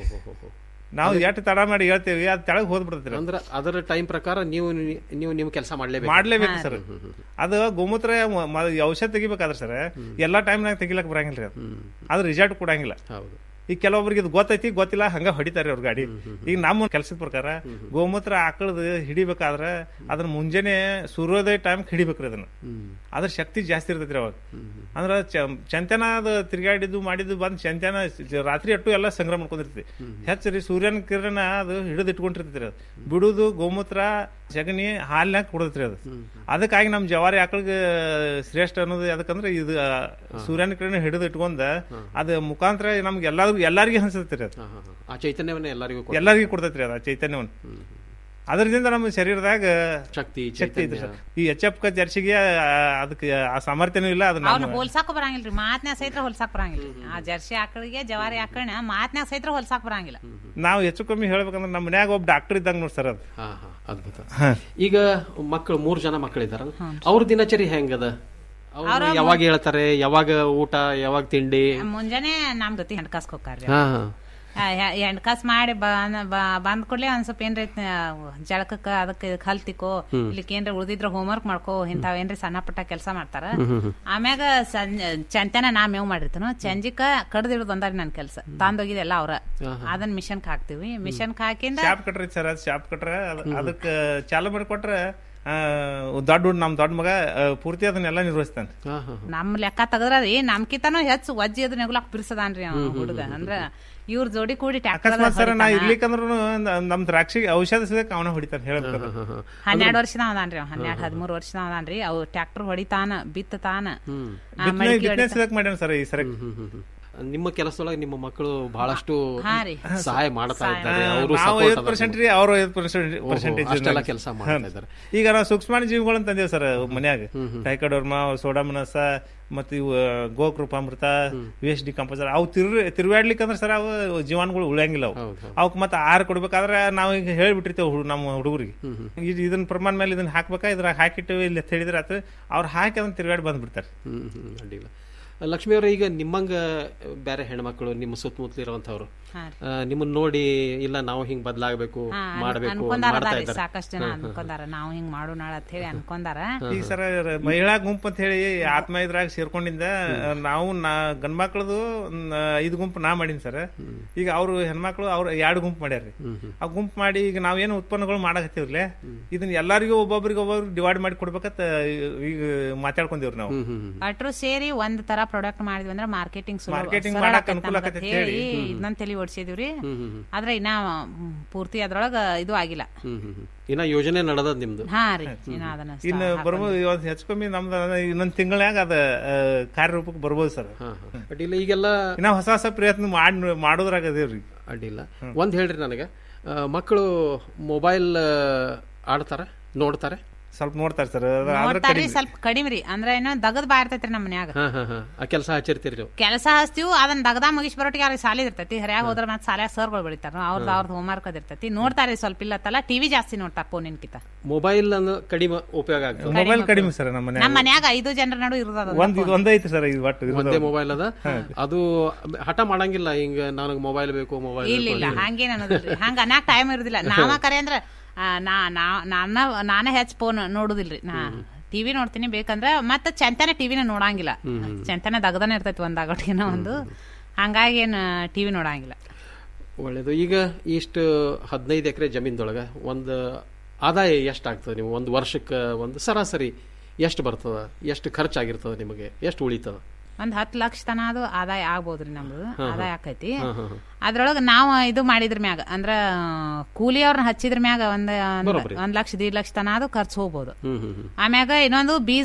ನಾವು ಎಷ್ಟು ತಡ ಮಾಡಿ ಹೇಳ್ತೇವಿ ಅದ್ ತೆಳಗ್ ಹೋದ್ಬಿಡ್ತೈತ್ರಿ ಅಂದ್ರ ಅದರ ಟೈಮ್ ಪ್ರಕಾರ ನೀವು ನೀವು ನಿಮ್ ಕೆಲಸ ಮಾಡ್ಲೇಬೇಕು ಮಾಡ್ಲೇಬೇಕು ಸರ್ ಅದು ಗೋಮೂತ್ರ ಮ- ಮ- ಔಷಧ ತೆಗಿಬೇಕಾದ್ರೆ ಸರ್ ಎಲ್ಲಾ ಟೈಮ್ನಾಗ ತೆಗಿಲಕ್ ಬರಂಗಿಲ್ರಿ ಅದು ಅದು ರಿಸಲ್ಟ್ ಕೊಡಂಗಿಲ್ಲ ಹೌದು ಈಗ ಕೆಲವೊಬ್ರಿಗೆ ಇದು ಗೊತ್ತೈತಿ ಗೊತ್ತಿಲ್ಲ ಹಂಗ ಹೊಡಿತಾರೆ ಅವ್ರ ಗಾಡಿ ಈಗ ನಮ್ಮ ಕೆಲಸದ ಪ್ರಕಾರ ಗೋಮೂತ್ರ ಆಕಳದ ಹಿಡಿಬೇಕಾದ್ರ ಅದನ್ನ ಮುಂಜಾನೆ ಸೂರ್ಯೋದಯ ಟೈಮ್ ಹಿಡಿಬೇಕ್ರಿ ಅದನ್ನ ಅದ್ರ ಶಕ್ತಿ ಜಾಸ್ತಿ ಇರ್ತೈತ್ರಿ ಅವಾಗ ಅಂದ್ರ ಚ- ಚಂತನ ಅದು ತಿರ್ಗಾಡಿದ್ದು ಮಾಡಿದ್ದು ಬಂದ್ ಚಂತನ ಸ- ರಾತ್ರಿ ಅಟ್ಟು ಎಲ್ಲ ಸಂಗ್ರಹ ಮಾಡ್ಕೊಂಡಿರ್ತೈತಿ ಹೆಚ್ಚರಿ ಸೂರ್ಯನ ಕಿರಣ ಅದು ಹಿಡಿದು ಇಟ್ಕೊಂಡಿರ್ತೈತ್ರಿ ಅದು ಬಿಡುದು ಗೋಮೂತ್ರ ಸಗಣಿ ಹಾಲಿನಾಗ ಕುಡದ್ರಿ ಅದು ಅದಕ್ಕಾಗಿ ನಮ್ ಜವಾರಿ ಆಕಳಿಗೆ ಶ್ರೇಷ್ಠ ಅನ್ನೋದು ಯಾಕಂದ್ರೆ ಇದು ಆ, ಸೂರ್ಯನ ಕಿರಣ ಹಿಡಿದು ಇಟ್ಕೊಂಡ ಅದ ಮುಖಾಂತರ ನಮ್ಗೆ ಎಲ್ಲಾರು ಎಲ್ಲಾರ್ಗಿ ಹಂಚತ್ರಿ ಅದು ಆ ಚೈತನ್ಯವನ್ನ ಎಲ್ಲರಿಗೂ ಕೊಡ್ತದೆ. ಎಲ್ಲರಿಗೂ ಕೊಡ್ತೈತ್ರಿ ಅದ ಚೈತನ್ಯವನ್ನು ಅದರಿಂದ ನಮ್ಮ ಶರೀರದಾಗ ಶಕ್ತಿ ಶಕ್ತಿ ಐತ್ರಿ ಚೈತನ್ಯ. ಸರ್ ಈ ಎಚ್ ಎಫ್ ಕ ಜರ್ಸಿಗೆ ಆ, ಅದಕ್ಕೆ ಆ ಸಾಮರ್ಥ್ಯನೂ ಇಲ್ಲ ಅದು ಅವ್ನ ನಮ್ಮ ಹೋಲ್ಸಾಕ ಬರಂಗಿಲ್ರಿ ಮಾತ್ನ್ಯಾಗ ಸಹಿತ ಹೊಲ್ಸಾಕ್ ಬರಂಗಿಲ್ರಿ ಆ ಜರ್ಸಿ ಆಕಳಿಗೆ ಜವಾರಿ ಆಕಳನ ಮಾತ್ನ್ಯಾಗ ಸಹಿತ ಹೊಲ್ಸಾಕ್ ಬರಂಗಿಲ್ಲ ನಾವು ಹೆಚ್ಚು ಕಮ್ಮಿ ಹೇಳ್ಬೇಕಂದ್ರೆ ನಮ್ಮ ಮನ್ಯಾಗ ಒಬ್ಬ ಡಾಕ್ಟರ್ ಇದ್ದಂಗ ನೋಡಿ ಸರ್ ಅದು ಹಾ ಹಾ ಅದ್ಭುತ ಈಗ ಮಕ್ಕಳು ಮೂರ್ ಜನ ಮಕ್ಕಳಿದಾರ ಅವ್ರ ದಿನಚರಿ ಹೆಂಗದ ಅವ್ರು ಅವ್ರ ಯಾವಾಗ ಹೇಳ್ತಾರೆ ಯಾವಾಗ ಊಟ ಯಾವಾಗ ತಿಂಡಿ ಮುಂಜಾನೆ ನಮ್ ಜೊತೆ ಹೆಣ್ಕಾಸ್ಕ ಹೋಗ್ತಾರ್ರಿ ಹಾ ಹಾ ಹೆಣ್ಕಾಸ್ ಮಾಡಿ ಬಂದ್ ಬ- ಬಂದ್ ಕೂಡ್ಲೆ ಒಂದ್ ಸ್ವಲ್ಪ ಏನ್ರಿ ಜಳಕಕ್ಕ ಅದಕ್ಕೆ ಕಲ್ತಿಕೋ ಹ್ಮ್. ಇಲ್ಲಿಕ್ ಏನ್ರಿ ಉಳ್ದಿದ್ರ ಹೋಮ್ವರ್ಕ್ ಮಾಡ್ಕೋ ಇಂತಾವ್ ಏನ್ರಿ ಸಣ್ಣ ಪುಟ್ಟ ಕೆಲಸ ಮಾಡ್ತಾರ ಹ್ಮ್ ಹ್ಮ್ ಹ್ಮ್. ಆಮ್ಯಾಗ ಚಂತನ ನಾ ಮೇವ್ ಮಾಡಿರ್ತೇನು ಚಂಜಿಕ ಕಡ್ದಿಡೋದು ಒಂದಾರಿ ನನ್ ಕೆಲಸ ತಂದೋಗಿದೆಲ್ಲ ಅವ್ರ ಆಹಾ. ಅದನ್ನ ಮಿಷನ್ಕ್ ಹಾಕ್ತಿವಿ ಮಿಷನ್ಕ್ ಹಾಕಿಂದ ಶಾಪ್ ಕಟ್ರಿ ಸರ್ ಅದು ಶಾಪ್ ಕಟ್ರ ಅದ್- ಅದಕ್ಕೆ ಚಾಲು ಮಾಡಿಕೊಟ್ರೆ ಆ, ದೊಡ್ಡ ಹುಡ್- ನಮ್ ದೊಡ್ಡ ಮಗ ಆ, ಪೂರ್ತಿ ಅದನ್ನೆಲ್ಲ ನಿರ್ವಹಿಸ್ತಾನೆ ನಮ್ ಲೆಕ್ಕ ತೆಗದ್ರ ರೀ ನಮ್ಕಿತನೂ ಹೆಚ್ಚು ವಜ್ಜಿ ಅದ್ ನೆಗ್ಲಾಕ್ ಬಿರ್ಸದಾನ್ರಿ ಅವ ಹುಡುಗ ಅಂದ್ರ ಇವ್ರ ಜೋಡಿ ಕೂಡಿ ಅಕಸ್ಮಾತ್ ಸರ್ ನಾ ಟ್ಯಾಕ್ಟರ್ ಇರ್ಲಿಕ್ಕಂದ್ರು ನಮ್ ದ್ರಾಕ್ಷಿಗೆ ಔಷಧ ಸಿಗಕ್ ಅವನ ಹೊಡಿತಾನೆ ಹೇಳ್ಬೇಕು ಹನ್ನೆರಡು ವರ್ಷದ ಅದಾನ್ರಿ ಅವ ಹನ್ನೆರಡು ಹದಿಮೂರು ವರ್ಷದ ಅದಾನ್ರಿ ಅವ್ ಟ್ರ್ಯಾಕ್ಟರ್ ಹೊಡಿತಾನ ಬಿತ್ತತಾನ ಆ, ಮಡಿಕೆ ಬಿತ್ತನೆ ಹೊಡಿತಾನ. ಸಿಗಕ್ ಮಾಡ್ಯಾನ ಸರ್ ಈ ಸರಿ ನಿಮ್ಮ ಕೆಲಸದೊಳಗೆ ನಿಮ್ಮ ಮಕ್ಕಳು ಬಹಳಷ್ಟು ಹಾ ರೀ. ಸಹಾಯ ಮಾಡ್ತಾ ಸಹಾಯ. ಇದ್ದಾರೆ ಆ, ಅವರು ನಾವು ಐವತ್ತು ಪರ್ಸೆಂಟ್ ರೀ ಅವ್ರು ಐವತ್ತು ಪರ್ಸೆಂಟೇಜ್ ಅಷ್ಟೆಲ್ಲ ಕೆಲಸ ಮಾಡ್ತಾ ಇದ್ದಾರೆ ಈಗ ನಾವು ಸೂಕ್ಷ್ಮಾಣು ಜೀವಿಗಳನ್ನ ತಂದೇವ್ ಸರ್ ಮನ್ಯಾಗ ಟೈಕಡೋರ್ಮ ಸೋಡಾಮನಸ ಮತ್ತೆ ಇವು ಗೋಕೃಪಾಮೃತ ವೇಸ್ಟ್ ಡಿಕಂಪೋಸರ್ ಅವು ತಿರ್ ತಿರುಗಾಡ್ಲಿಕ್ಕಂದ್ರೆ ಸರ್ ಅವು ಜೀವಾಣುಗಳು ಉಳಿಯಂಗಿಲ್ಲ ಅವು ಅವಕ್ಕೆ ಮತ್ತೆ ಆಹಾರ ಕೊಡ್ಬೇಕಾದ್ರೆ ನಾವು ಈಗ ಹೇಳ್ಬಿಟ್ಟಿರ್ತೇವೆ ಹುಡು- ನಮ್ಮ ಹುಡುಗರಿಗೆ ಇದು ಇದನ್ನ ಪ್ರಮಾಣ ಮೇಲೆ ಇದನ್ನ ಹಾಕ್ಬೇಕಾ ಇದ್ರಾಗ ಹಾಕಿಟ್ಟು ಇಲ್ಲಿ ಅಂತ ಹೇಳಿದ್ರೆ ಆತು ಅವ್ರು ಹಾಕಿ ಅದನ್ನ ತಿರುಗಾಡಿ ಬಂದ್ಬಿಡ್ತಾರೆ ಹ್ಮ್ ಹ್ಮ್ ಅಡ್ಡಿಲ್ಲ ಲಕ್ಷ್ಮಿ ಅವರೇ ಈಗ ನಿಮ್ಮಂಗ ಬೇರೆ ಹೆಣ್ಮಕ್ಳು ನಿಮ್ಮ ಸುತ್ತಮುತ್ತಲು ಇರುವಂತವ್ರು ಹಾ ಆ, ನಿಮ್ಮನ್ನ ನೋಡಿ ಇಲ್ಲ ನಾವು ಹಿಂಗ್ ಬದಲಾಗಬೇಕು ಹಾ, ಅನ್- ಮಾಡಬೇಕು ಅನ್ಕೊಂಡಾರ ಮಾಡ್ತಾ ಅದಾರಿ, ಇದ್ದಾರೆ ಸಾಕಷ್ಟು ಜನ ಅನ್ಕೊಂಡಾರ ನಾವು ಹಿಂಗ್ ಮಾಡೋಣ ಅಂತ ಹೇಳಿ ಅನ್ಕೊಂಡಾರ ಈಗ ಸರ ಮಹಿಳಾ ಗುಂಪು ಅಂತ ಹೇಳಿ ಆತ್ಮ ಇದ್ರಾಗ ಸೇರ್ಕೊಂಡಿಂದ ನಾವು ನಾ ಗಂಡ್ಮಕ್ಳದು ನ- ಐದು ಗುಂಪು ನಾ ಮಾಡೀನಿ ಸರ್ ಈಗ ಅವ್ರು ಹೆಣ್ಮಕ್ಳು ಅವ್ರು ಎರಡು ಗುಂಪು ಮಾಡ್ಯಾರ್ರಿ ಆ ಗುಂಪು ಮಾಡಿ ಈಗ ನಾವೇನು ಉತ್ಪನ್ನಗಳು ಮಾಡಕತ್ತೀವ್ರಲೆ ಇದನ್ನ ಎಲ್ಲರಿಗೂ ಒಬ್ಬೊಬ್ರಿಗೆ ಒಬ್ಬೊಬ್ರಿಗೆ ಡಿವೈಡ್ ಮಾಡಿ ಕೊಡ್ಬೇಕಂತ ಈಗ ಮಾತಾಡ್ಕೊಂಡೇವ್ರಿ ನಾವು ಅಟ್ರು ಸೇರಿ ಒಂದ್ ತರ ಪ್ರಾಡಕ್ಟ್ ಮಾಡಿದ್ವಿ ಅಂದ್ರೆ ಮಾರ್ಕೆಟಿಂಗ್ Marketing ಮಾಡಕ್ ಅನುಕೂಲ ಆಕತ್ತೆ ಅಂತ ಹೇಳಿ. ಇದನ್ನ ತಲೆ ಓಡಿಸಿದಿವ್ರಿ ಹ್ಮ್, ಹ್ಮ್, ಹ್ಮ್. ಆದ್ರೆ ಇನ್ನ ಮ್, ಪೂರ್ತಿ ಅದ್ರೊಳಗ ಇದು ಆಗಿಲ್ಲ ಹ್ಮ್ ಹ್ಮ್ ಹ್ಮ್. ಇನ್ನ ಯೋಜನೆ ನಡೆದ ನಿಮ್ದು ಹಾ ರೀ ಇನ್ನ ಅದನ್ನ ಇನ್ನು ಬರ್ಬೋದು ಇವತ್ತು ಹೆಚ್ಚು ಕಮ್ಮಿ ನಮ್ದು ಇನ್ನೊಂದು ತಿಂಗಳಾಗ ಅದ ಆ, ಕಾರ್ಯರೂಪಕ್ಕೆ ಬರ್ಬೋದು ಸರ್ ಅಡ್ಡಿಲ್ಲ ಈಗೆಲ್ಲ ಇನ್ನ ಹೊಸ ಹೊಸ ಪ್ರಯತ್ನ ಮಾಡಿ ಮಾಡೋದ್ರಾಗ ಅದೇವ್ರಿ ಅಡ್ಡಿಲ್ಲ ಒಂದ್ ಹೇಳ್ರಿ ನನಗೆ ಆ, ಮಕ್ಕಳು ಮೊಬೈಲ್ ಆಡ್ತಾರ ನೋಡ್ತಾರೆ ಸ್ವಲ್ಪ ನೋಡ್ತಾರೆ ಸರ್ ಆದ್ರೆ ನೋಡ್ತಾರ್ರಿ ಕಡಿಮೆ ಸ್ವಲ್ಪ ಕಡಿಮೆ ರೀ ಅಂದ್ರೆ ಏನೋ ದಗದ್ ಬಾ ಇರ್ತೈತ್ರಿ ನಮ್ಮ ಮನ್ಯಾಗ ಹಾ ಹಾ ಹಾ ಆ ಕೆಲಸ ಹಚ್ಚಿರ್ತೀರಿ ನೀವು ಕೆಲಸ ಹಚ್ತೀವಿ ಅದನ್ನ ದಗದ ಮುಗಿಸ್ ಬರೋಟಿಗೆ ಅವ್ರಿಗೆ ಸಾಲಿದ್ ಇರ್ತೈತಿ ಹರ್ಯಾಗ ಹೋದ್ರ ಮತ್ತೆ ಸಾಲ್ಯಾಗ ಸರ್ಗಳು ಬೆಳಿತಾರ ಅವ್ರದ್ದು ಅವ್ರದ್ದು ಹೋಮ್ವರ್ಕ್ ಅದ್ ಇರ್ತೈತಿ ನೋಡ್ತಾರೆ ಸ್ವಲ್ಪ ಇಲ್ಲತ್ತಲ್ಲ ಟಿವಿ ಜಾಸ್ತಿ ನೋಡ್ತಾರ ಫೋನಿನ್ಕಿತ ಮೊಬೈಲ್ ಅನ್ನು ಕಡಿಮೆ ಉಪಯೋಗ ಆಗ್ತದೆ ಮೊಬೈಲ್ ಕಡಿಮೆ ಸರ್ ನಮ್ಮ ನಮ್ಮ ಮನ್ಯಾಗ ಮನ್ಯಾಗ ಐದು ಜನರ ನಡು ಇರೋದ ಒಂದ್ ಇದು ಒಂದೈತಿ ಸರ್ ಇದು ಒಟ್ಟು ಇರೋದು. ಒಂದೇ ಮೊಬೈಲ್ ಅದ ಅದು ಹಠ ಮಾಡಂಗಿಲ್ಲ ಹಿಂಗ ನನಗೆ ಮೊಬೈಲ್ ಬೇಕು ಮೊಬೈಲ್ ಇಲ್ಲ ಇಲ್ಲ ಹಂಗೇನ್ ಅನ್ನೋದಿಲ್ರಿ ಹಂಗ ಅನ್ನಾಕ್ ಟೈಮ್ ಇರುದಿಲ್ಲ ನಾವ ಕರೆ ಅಂದ್ರ ಆ, ನಾ ನಾ ನಾನ ನಾನೇ ಹೆಚ್ಚ ಫೋನ್ ನೋಡುದಿಲ್ರಿ ನಾ ಟಿವಿ ನೋಡ್ತೀನಿ ಬೇಕಂದ್ರ ಮತ್ತ ಚಂತನ ಟಿವಿನ ನೋಡಂಗಿಲ್ಲ ಚಂತನ ದಗದನ ಇರ್ತೈತಿ ಒಂದ್ ಆಗಟ್ಟಿನ ಒಂದು ಹಂಗಾಗಿ ಏನ್ ಟಿವಿ ನೋಡಂಗಿಲ್ಲ ಒಳ್ಳೇದು ಈಗ ಇಷ್ಟು ಹದಿನೈದು ಎಕರೆ ಜಮೀನ್ದೊಳಗ ಒಂದು ಆದಾಯ ಎಷ್ಟಾಗ್ತದೆ ನೀವು ಒಂದು ವರ್ಷಕ್ಕೆ ಒಂದು ಸರಾಸರಿ ಎಷ್ಟು ಬರ್ತದ ಎಷ್ಟು ಖರ್ಚಾಗಿರ್ತದ ನಿಮಗೆ ಎಷ್ಟು ಉಳಿತದ ಒಂದ್ ಹತ್ತು ಲಕ್ಷ ತನ ಅದು ಆದಾಯ ಆಗ್ಬೋದ್ರಿ ನಮ್ದು ಹಾ, ಹಾ. ಆದಾಯ ಆಕೈತಿ ಹಾ, ಹಾ, ಹಾ. ಅದ್ರೊಳಗ ನಾವು ಇದು ಮಾಡಿದ್ರ ಮ್ಯಾಗ ಅಂದ್ರ ಕೂಲಿ ಅವ್ರನ್ನ ಹಚ್ಚಿದ್ರ ಮ್ಯಾಗ ಒಂದ್ ಒಂದ್- ಬರೋಬ್ಬರಿ. ಒಂದ್ ಲಕ್ಷ ದೀಡ್ ಲಕ್ಷ ತನ ಅದು ಖರ್ಚು ಹೋಗ್ಬೋದು ಹ್ಮ್ ಹ್ಮ್ ಹ್ಮ್ ಆಮ್ಯಾಗ ಇನ್ನೊಂದು ಬೀಜ